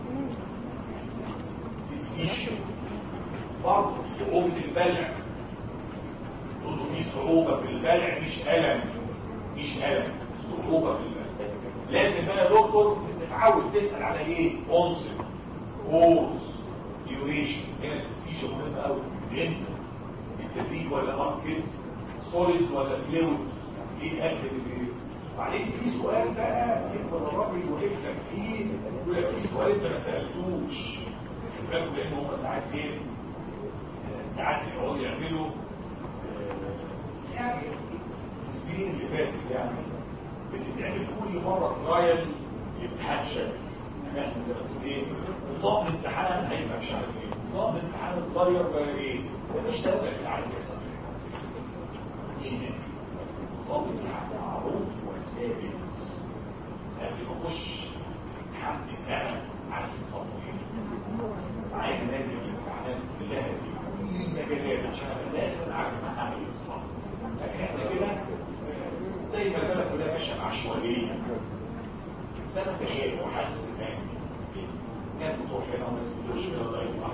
ديسبيشن برضه صعوبة البلع تقول له في صعوبة في البلع مش ألم مش ألم صعوبة في البلع لازم بقى يا دكتور تتعود تسأل على ايه؟ اونست كورس ديوريشن هنا الديسبيشن مهم قوي امتى؟ التدريج ولا ماركت سوليدز ولا فلويدز ايه الاكل اللي ايه؟ وبعدين في سؤال بقى يفضل الراجل واقف لك فيه يقول لك في سؤال انت ما سالتوش بالك لان هم ساعات ايه ساعات يقعدوا يعملوا آه، يعني في السنين اللي فاتت يعني بتتعمل كل مره ترايل لامتحان شكل يعني احنا زي ما تقول ايه نظام الامتحان هيبقى مش عارف ايه نظام الامتحان اتغير بقى ايه وده اشتغل في العالم بيحصل ايه نظام الامتحان معروف وثابت قبل ما اخش امتحان بسنه عارف نظامه ايه معايا نازل الامتحانات كلها في كل المجالات عشان ابقى داخل عارف انا هعمل ايه بالظبط لكن احنا كده آه، زي ما البلد كلها ماشيه عشوائيه زي ما انت شايف وحاسس ان ناس بتروح هنا وناس بتخش هنا ده يطلع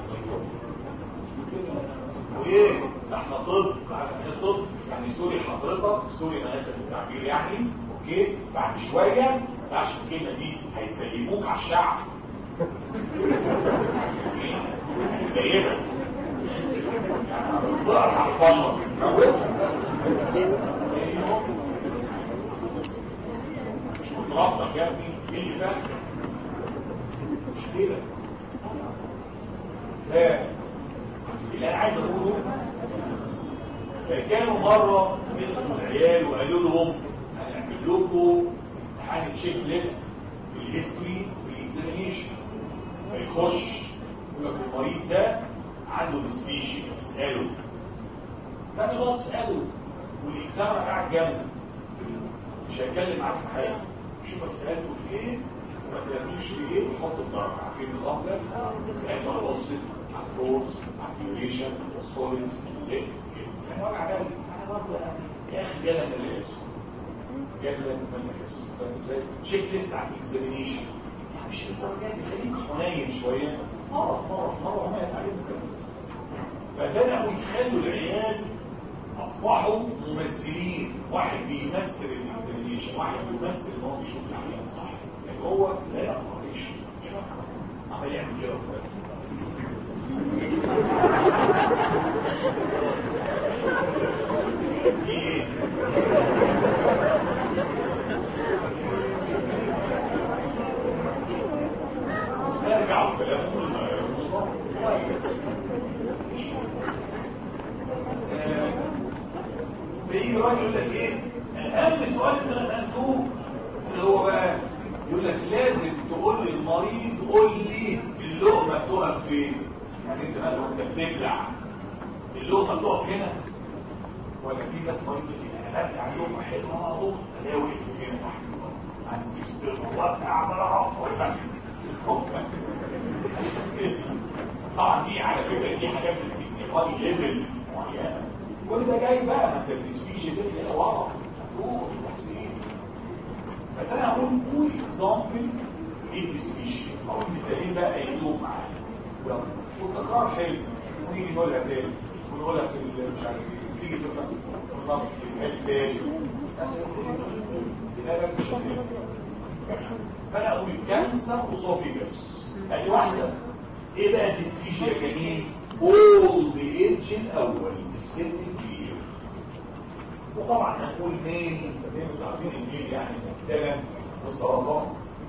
وايه ده احنا طب عارف ايه طب يعني سوري حضرتك سوري انا اسف التعبير يعني اوكي بعد شويه ما تنفعش الكلمه دي هيسيبوك على الشعب هيسيبك يعني هتضرب على البشر مش متربط يا ابني ايه اللي فات مشكله ف اللي انا عايز اقوله فكانوا مره مسكوا العيال وقالوا لهم هنعمل لكم امتحان تشيك ليست في الهيستوري في الاكزامينيشن فيخش يقول لك المريض ده عنده ديسبيشن اساله تاني نقط اساله والاكزامر قاعد جنبه مش هيتكلم معاك في حاجه يشوفك سالته في ايه وما سالتوش في ايه ويحط الدرجه عارفين النظام ده سالته على الوصف على الكورس على الديوريشن السوليد الليل يعني وجع بالي انا برضه يا اخي جالا من اللي اسمه جالا من اللي اسمه فاهم ازاي؟ تشيك ليست على الاكزامينيشن يعني مش الدرجات خليك حنين شويه مره في مره في مره هم يتعلموا كده فبداوا يخلوا العيال اصبحوا ممثلين واحد بيمثل الاكزامينيشن واحد بيمثل ان هو بيشوف العيان صح يعني هو لا يفرقش عمال يعمل كده في ايه ارجع في كلام النظام فيجي راجل يقول لك ايه اهم سؤال انت انا سالتوه اللي هو بقى يقول لك لازم تقول للمريض قول لي اللقمه بتقف فين يعني انت مثلا انت بتبلع اللقمه بتقف هنا ولا في بس مريض يقول لي انا ببلع اللقمه حلوه اه بص الاقي وقفت هنا تحت عن سيستم وقت عمال اعرف طبعا دي على فكره دي حاجات بتسيجنيفاي ليفل معينه كل ده جاي بقى ما انت الديسبيجي تطلع ورا روح تحسين بس انا هقول قول اكزامبل ايه الديسبيجي اقول مثالين بقى قايلهم معايا والتكرار حلو ونيجي نقولها تاني ونقولها في مش عارف ايه تيجي في النظر في الهاش ده مش فانا اقول كانسر اسوفيجاس ادي واحده ايه بقى الديسبيجي يا جميل اول ايدج الاول السن الكبير وطبعا هنقول ميل زي ما انتوا عارفين الميل يعني مبتلى بالسرطان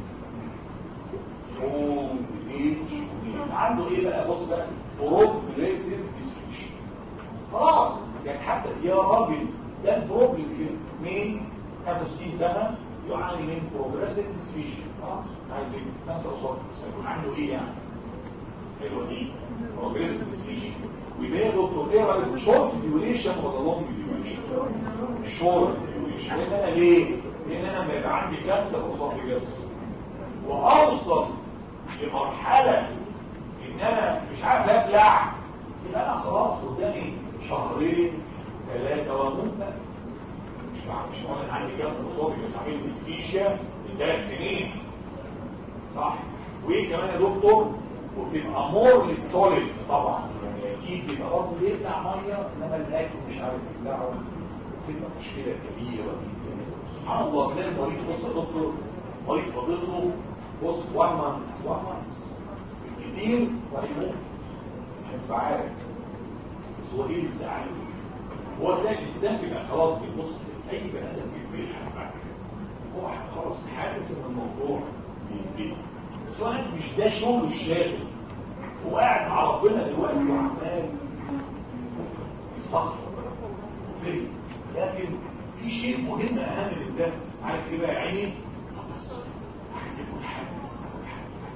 اول ايدج ميل عنده ايه بقى بص بقى بروجريسيف ديسبيجي خلاص يعني حتى يا راجل ده البروبلم كده مين 65 سنه يعاني من بروجريسيف ديسبيجي خلاص عايز ايه 65 يكون عنده ايه يعني حلوه دي بروجريسيف ديسبيجي ويبقى يا دكتور ايه رايك شورت ديوريشن ولا لونج ديوريشن شورت ديوريشن لان انا ليه؟ لان انا لما يبقى عندي كانسر اسوفيجاس واوصل لمرحله ان انا مش عارف ابلع يبقى انا خلاص قدامي شهرين ثلاثه واموت بقى مش مع- مش معنى ان عندي كانسر اسوفيجاس عامل ديسبيشيا من ثلاث سنين صح وايه كمان يا دكتور وبتبقى مور للسوليد طبعا يعني اكيد بيبقى برضه بيبلع ميه انما الاكل مش عارف يبلعه بتبقى مشكله كبيره جدا سبحان الله تلاقي المريض بص يا دكتور مريض فاضل له بص 1 مانث 1 مانث كتير وهيموت عشان تبقى عارف بس هو ايه اللي بيزعله؟ هو تلاقي الانسان بيبقى خلاص بيبص اي بني ادم بيضحك بعد كده هو خلاص حاسس ان الموضوع بينتهي بس هو عارف مش ده شغله الشاغل هو قاعد مع ربنا دلوقتي وعمال يستغفر وفهم لكن في شيء مهم اهم من ده عارف ايه بقى يا عيني طب بس عايز ياكل حاجه بس ياكل حاجه عايز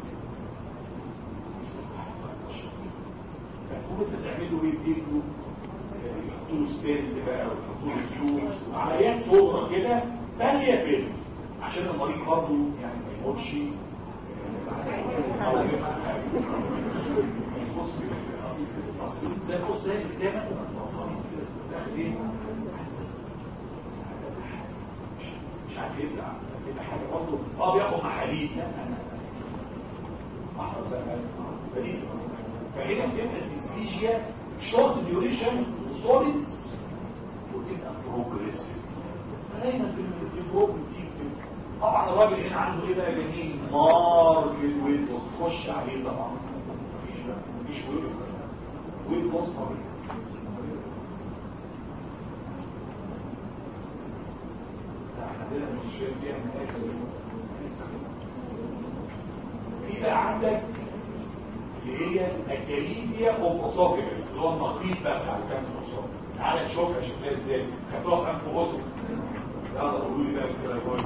ياكل فتقوم انت تعمل له ايه تجيب يحطوا له ستيند بقى ويحطوا له تيوبس عمليات صغرى كده تانية كده عشان المريض برضه يعني ما يموتش او يفهم حاجه يعني بص اصل اصل زي بص زي زي ما انت مصارين كده بتاخد ايه عايز تسمع. عايز أبقى حاجة. مش- مش عارف يبلع يبقى حاجه برضه اه بياخد محاليل لا انا صح ولا لا فدي فهنا بتبقى الديسليجيا شورت ديوريشن وسوليدز وتبقى بروجريسيف فدايما في ال- في البروجرام تيجي طبعا الراجل هنا عنده ايه بقى جميل نار ويت لوس تخش عليه طبعا مفيش بقى مفيش ويت ويت لوس طبيعي لا احنا عندنا مش فيها مناسب في بقى عندك اللي هي الجاليزيا اوف اسوفيجس اللي هو النقيض بقى بتاع الكانسر اسوفيجس تعالى نشوفها شكلها ازاي خدوها في انف غصن يلا قولوا لي بقى كده كويس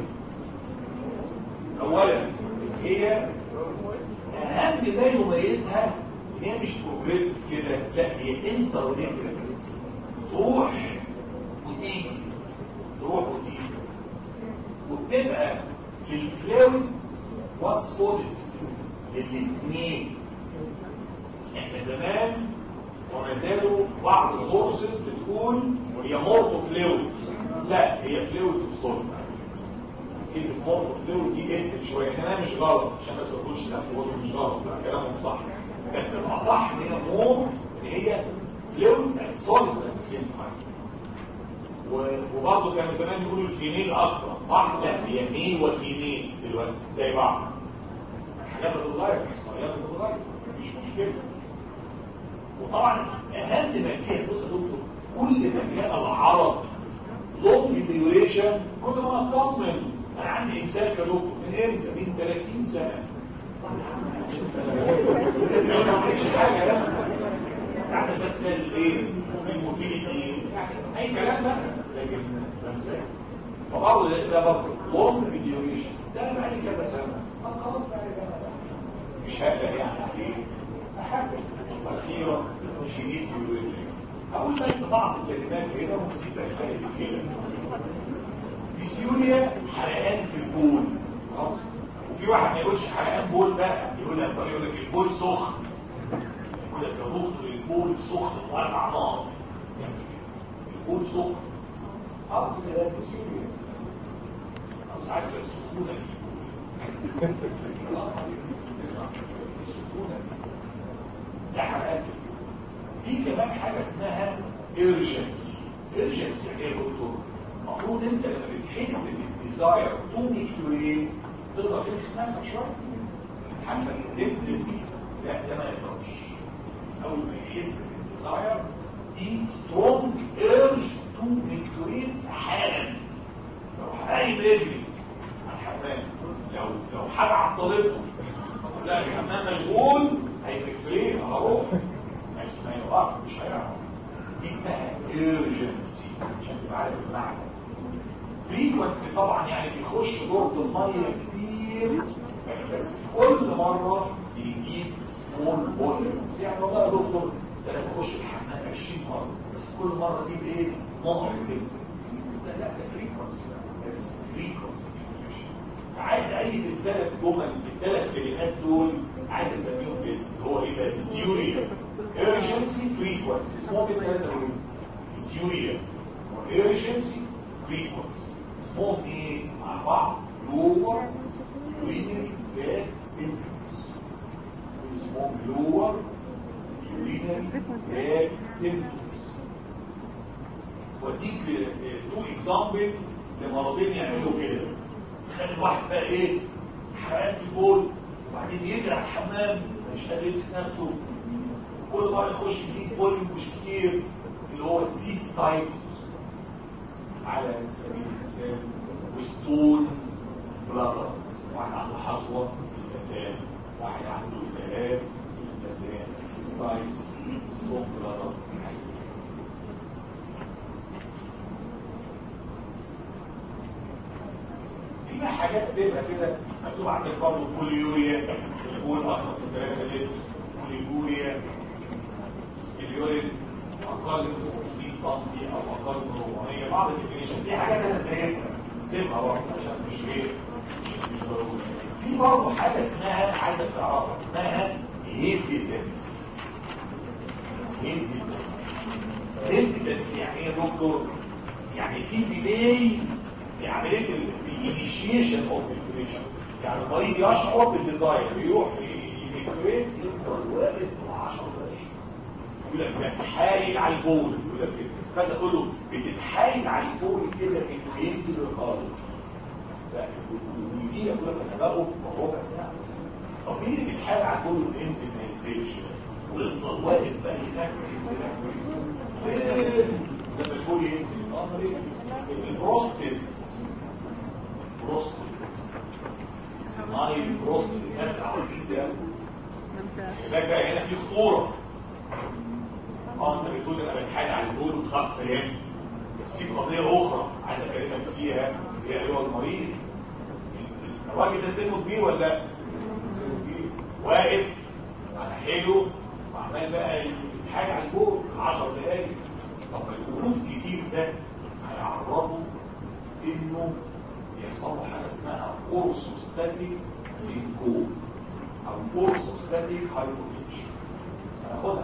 اولا هي اهم ما يميزها ان هي مش بروجريسيف كده لا هي انترنيتال تروح وتيجي تروح وتيجي وبتبقى للفلويدز والسوليد الاثنين احنا زمان وما زالوا بعض سورسز بتقول هي مورتو فلويدز لا هي فلويدز وسوليد كلمة مورتو فلويد دي انت شوية انما مش غلط عشان بس ما تقولش لا في وضع مش غلط لا كلامهم صح بس الاصح ان هي مور ان هي فلويدز اند سوليدز ات ذا سيم تايم وبرضه كانوا زمان يقولوا الفيميل اكتر صح لا هي ميل وفيميل دلوقتي زي بعض الحاجات بتتغير الاحصائيات بتتغير مفيش مشكله وطبعا اهم ما فيها بص يا دكتور كل ما كان العرض لونج ديوريشن كل ما اطمن انا عندي امساك يا دكتور من امتى من 30 سنه مش حاجه لا تعمل بس ده الايه الموتيليتي يعني اي كلام بقى لكن فبرضه ده ده برضه لونج ديوريشن ده انا بقالي كذا سنه طب خلاص بقى مش هقلق يعني عليه احب اخيرا شديد ديوريشن اقول بس بعض الكلمات كده ونسيت اخلي في كده ديسيوريا حرقان في البول خلاص وفي واحد ما يقولش حرقان بول بقى يقول لك يقول لك البول سخن يقول لك يا دكتور البول سخن مولع نار البول سخن خلاص كده ديسيوريا او ساعات كده السخونه في السخونه ده حرقان في البول في كمان حاجه اسمها ايرجنسي ايرجنسي يعني ايه يا دكتور المفروض انت لما بتحس بالديزاير تو ميكتورين تقدر تمسك نفسك شويه حتى الانتنسي لا ده ما يقدرش اول ما يحس بالديزاير دي سترونج ايرج تو ميكتورين حالا لو قايم يجري على الحمام لو لو حاجه عطلته لا الحمام مشغول هيميكتورين هروح ما يوقف مش هيعرف دي اسمها emergency عشان تبقى عارف المعنى فريكونسي طبعا يعني بيخش دورة المية كتير بس كل مرة بيجيب سمول فوليوم يعني والله يا دكتور ده انا بخش الحمام 20 مرة بس كل مرة اجيب ايه؟ نقط كده ده لا ده فريكونسي frequency diminution فعايز اعيد الثلاث جمل الثلاث كلمات دول عايز اسميهم باسم اللي هو ايه بقى سيوريا urgency frequency اسمهم كده ثلاثه دول سيوريا urgency frequency اسمهم ايه مع بعض lower urinary tract symptoms اسمهم lower urinary tract symptoms واديك تو اكزامبل لمرضين يعملوا كده تخيل واحد بقى ايه حرقان في البول وبعدين يجري على الحمام ما يشتغلش نفسه كل مره يخش يجيب فوليوم مش كتير اللي هو السي ستايتس على سبيل المثال وستون بلادر واحد عنده حصوه في اللسان واحد عنده التهاب في اللسان سي ستايتس ستون بلادر في بقى حاجات سيبها كده مكتوب عندك برضه بوليوريا البول اكتر من 3 لتر بوليجوريا اليورين اقل من 500 سم او اقل من 400 بعض الديفينيشن دي حاجات انا سايبها سيبها برضه عشان مش ايه مش مش ضروري في برضه حاجه اسمها عايزك تعرفها اسمها هيزيتنسي هيزيتنسي هيزيتنسي يعني ايه يا دكتور؟ يعني في ديلي في عمليه الانيشيشن اوف الانفورميشن يعني المريض يشعر بالديزاين يروح يكويت يفضل واقف 10 دقائق يقول لك بتحايل على البول يقول لك كده فانت تقول له بتتحايل على البول كده انه ينزل الارض لا ويجي لك يقول لك انا بقف ربع ساعه طب مين اللي بيتحايل على البول انه ينزل ما ينزلش ويفضل واقف بقى يركز يركز لما البول ينزل الامر البروستيت بروستيت صناعي بروستيت الناس عواجيز قوي هناك بقى هنا في خطوره اه انت بتقول انا بتحايل على البول وخلاص فاهم بس في قضيه اخرى عايز اكلمك فيها هي ايها المريض الراجل ده سنه كبير ولا لا؟ سنه كبير واقف على حيله وعمال بقى يتحايل على البول 10 دقايق طب الوقوف كتير ده هيعرضه انه يحصل له حاجه اسمها اورثوستاتيك سينكوب او اورثوستاتيك هايبوتنشن هناخدها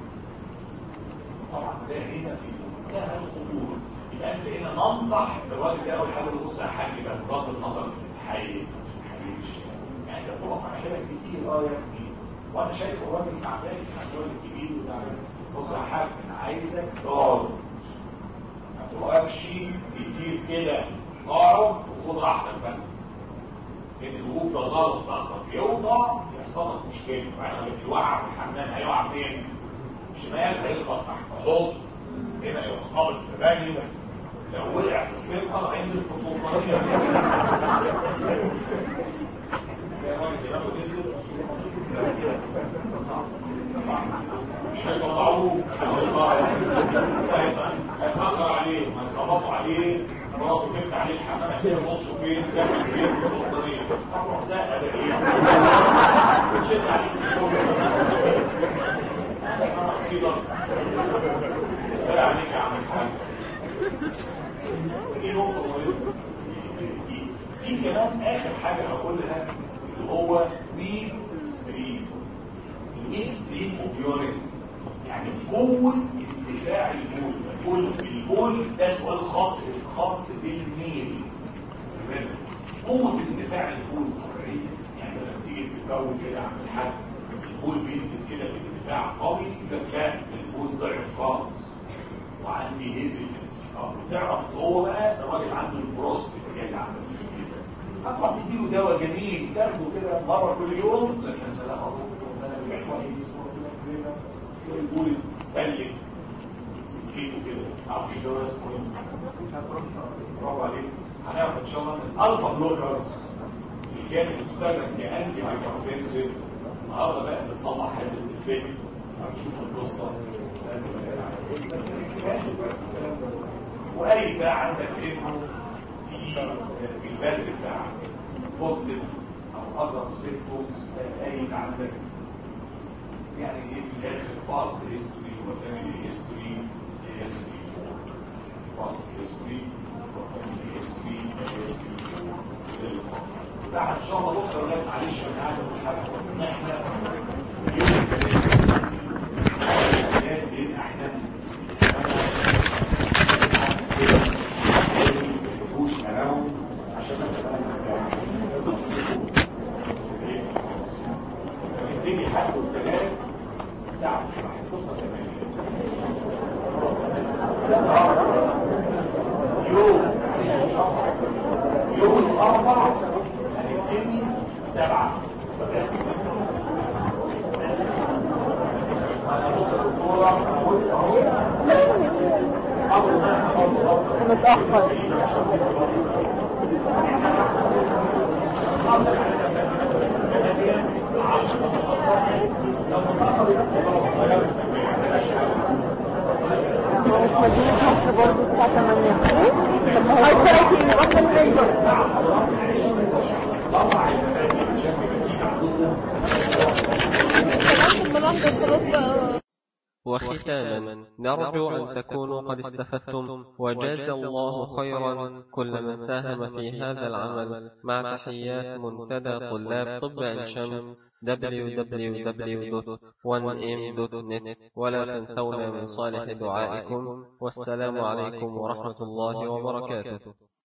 طبعا ده هنا في منتهى الخطوره يبقى انت هنا ننصح الراجل ده اول حاجه يبص على حاجه بقى بغض النظر تتحايل ما تتحايلش يعني انت بتقف على حاجه كتير اه يا ابني وانا شايف الراجل تعبان الراجل الكبير وتعبان بص على حاجه انا عايزك تقعد ما توقفش كتير كده اقعد وخد راحتك بقى ان الوقوف ده غلط ضغطك يوضع يحصل لك مشكله يعني الوقع في الحمام هيقع فين؟ شمال هيضغط تحت حوض هنا يخبط في رجله لو وقع في السلطه هينزل في سلطانيه مش هيطلعوه مش هيطلعوه هيتأخر عليه ما يخبطوا عليه مراته تفتح عليه الحمام هتلاقي نصه فين داخل فين في سلطانيه هتروح زقه ده ايه وتشد عليه السيفون قصيدة طلع عليك يا عم الحاج دي نقطة مهمة في كمان آخر حاجة هقولها اللي هو ويك ستريم الويك ستريم اوف يورين يعني قوة اندفاع البول البول البول ده سؤال خاص خاص بالميل قوة اندفاع البول الطبيعية يعني لما تيجي تتكون كده عم الحاج البول بينزل كده باندفاع قوي يبقى كان البول ضعف خالص وعندي هيزيتنس تعرف هو بقى الراجل عنده البروستيت هي اللي عملت فيه كده هتروح تديله دواء جميل تاخده كده مره كل يوم لكن سلام عليكم انا بجيب كويس كده البول سلك سكيته كده معرفش دواء اسمه ايه برافو عليك هنعرف ان شاء الله ان الالفا بلوكرز اللي كانت بتستخدم كانتي هايبرتنسيف النهارده بقى بتصلح هذا الافكت هنشوف القصه بس وقريب بقى عندك ايه في في البلد بتاعك بوزيتيف او اثر سيمبتومز قريب عندك يعني ايه في الاخر باست هيستوري وفاميلي هيستوري هيستوري فور باست هيستوري بعد ان شاء الله بكره ولا معلش انا عايز اقول حاجه ان احنا اليوم بين احسن عشان مثلا الدنيا حق والتجارب الساعه حصتها تمام يوم يوم الاربع هنبتدي سبعه انا بص الدكتوره اقول اهو اول ما متأخر هو في مدينة مصر برضه الساعة 8 طب ما هو دلوقتي واحدة تريدر خلاص بقى وختاما نرجو أن تكونوا قد استفدتم وجاز الله خيرا كل من ساهم في هذا العمل مع تحيات منتدى طلاب طب عين شمس www.1m.net ولا تنسونا من صالح دعائكم والسلام عليكم ورحمة الله وبركاته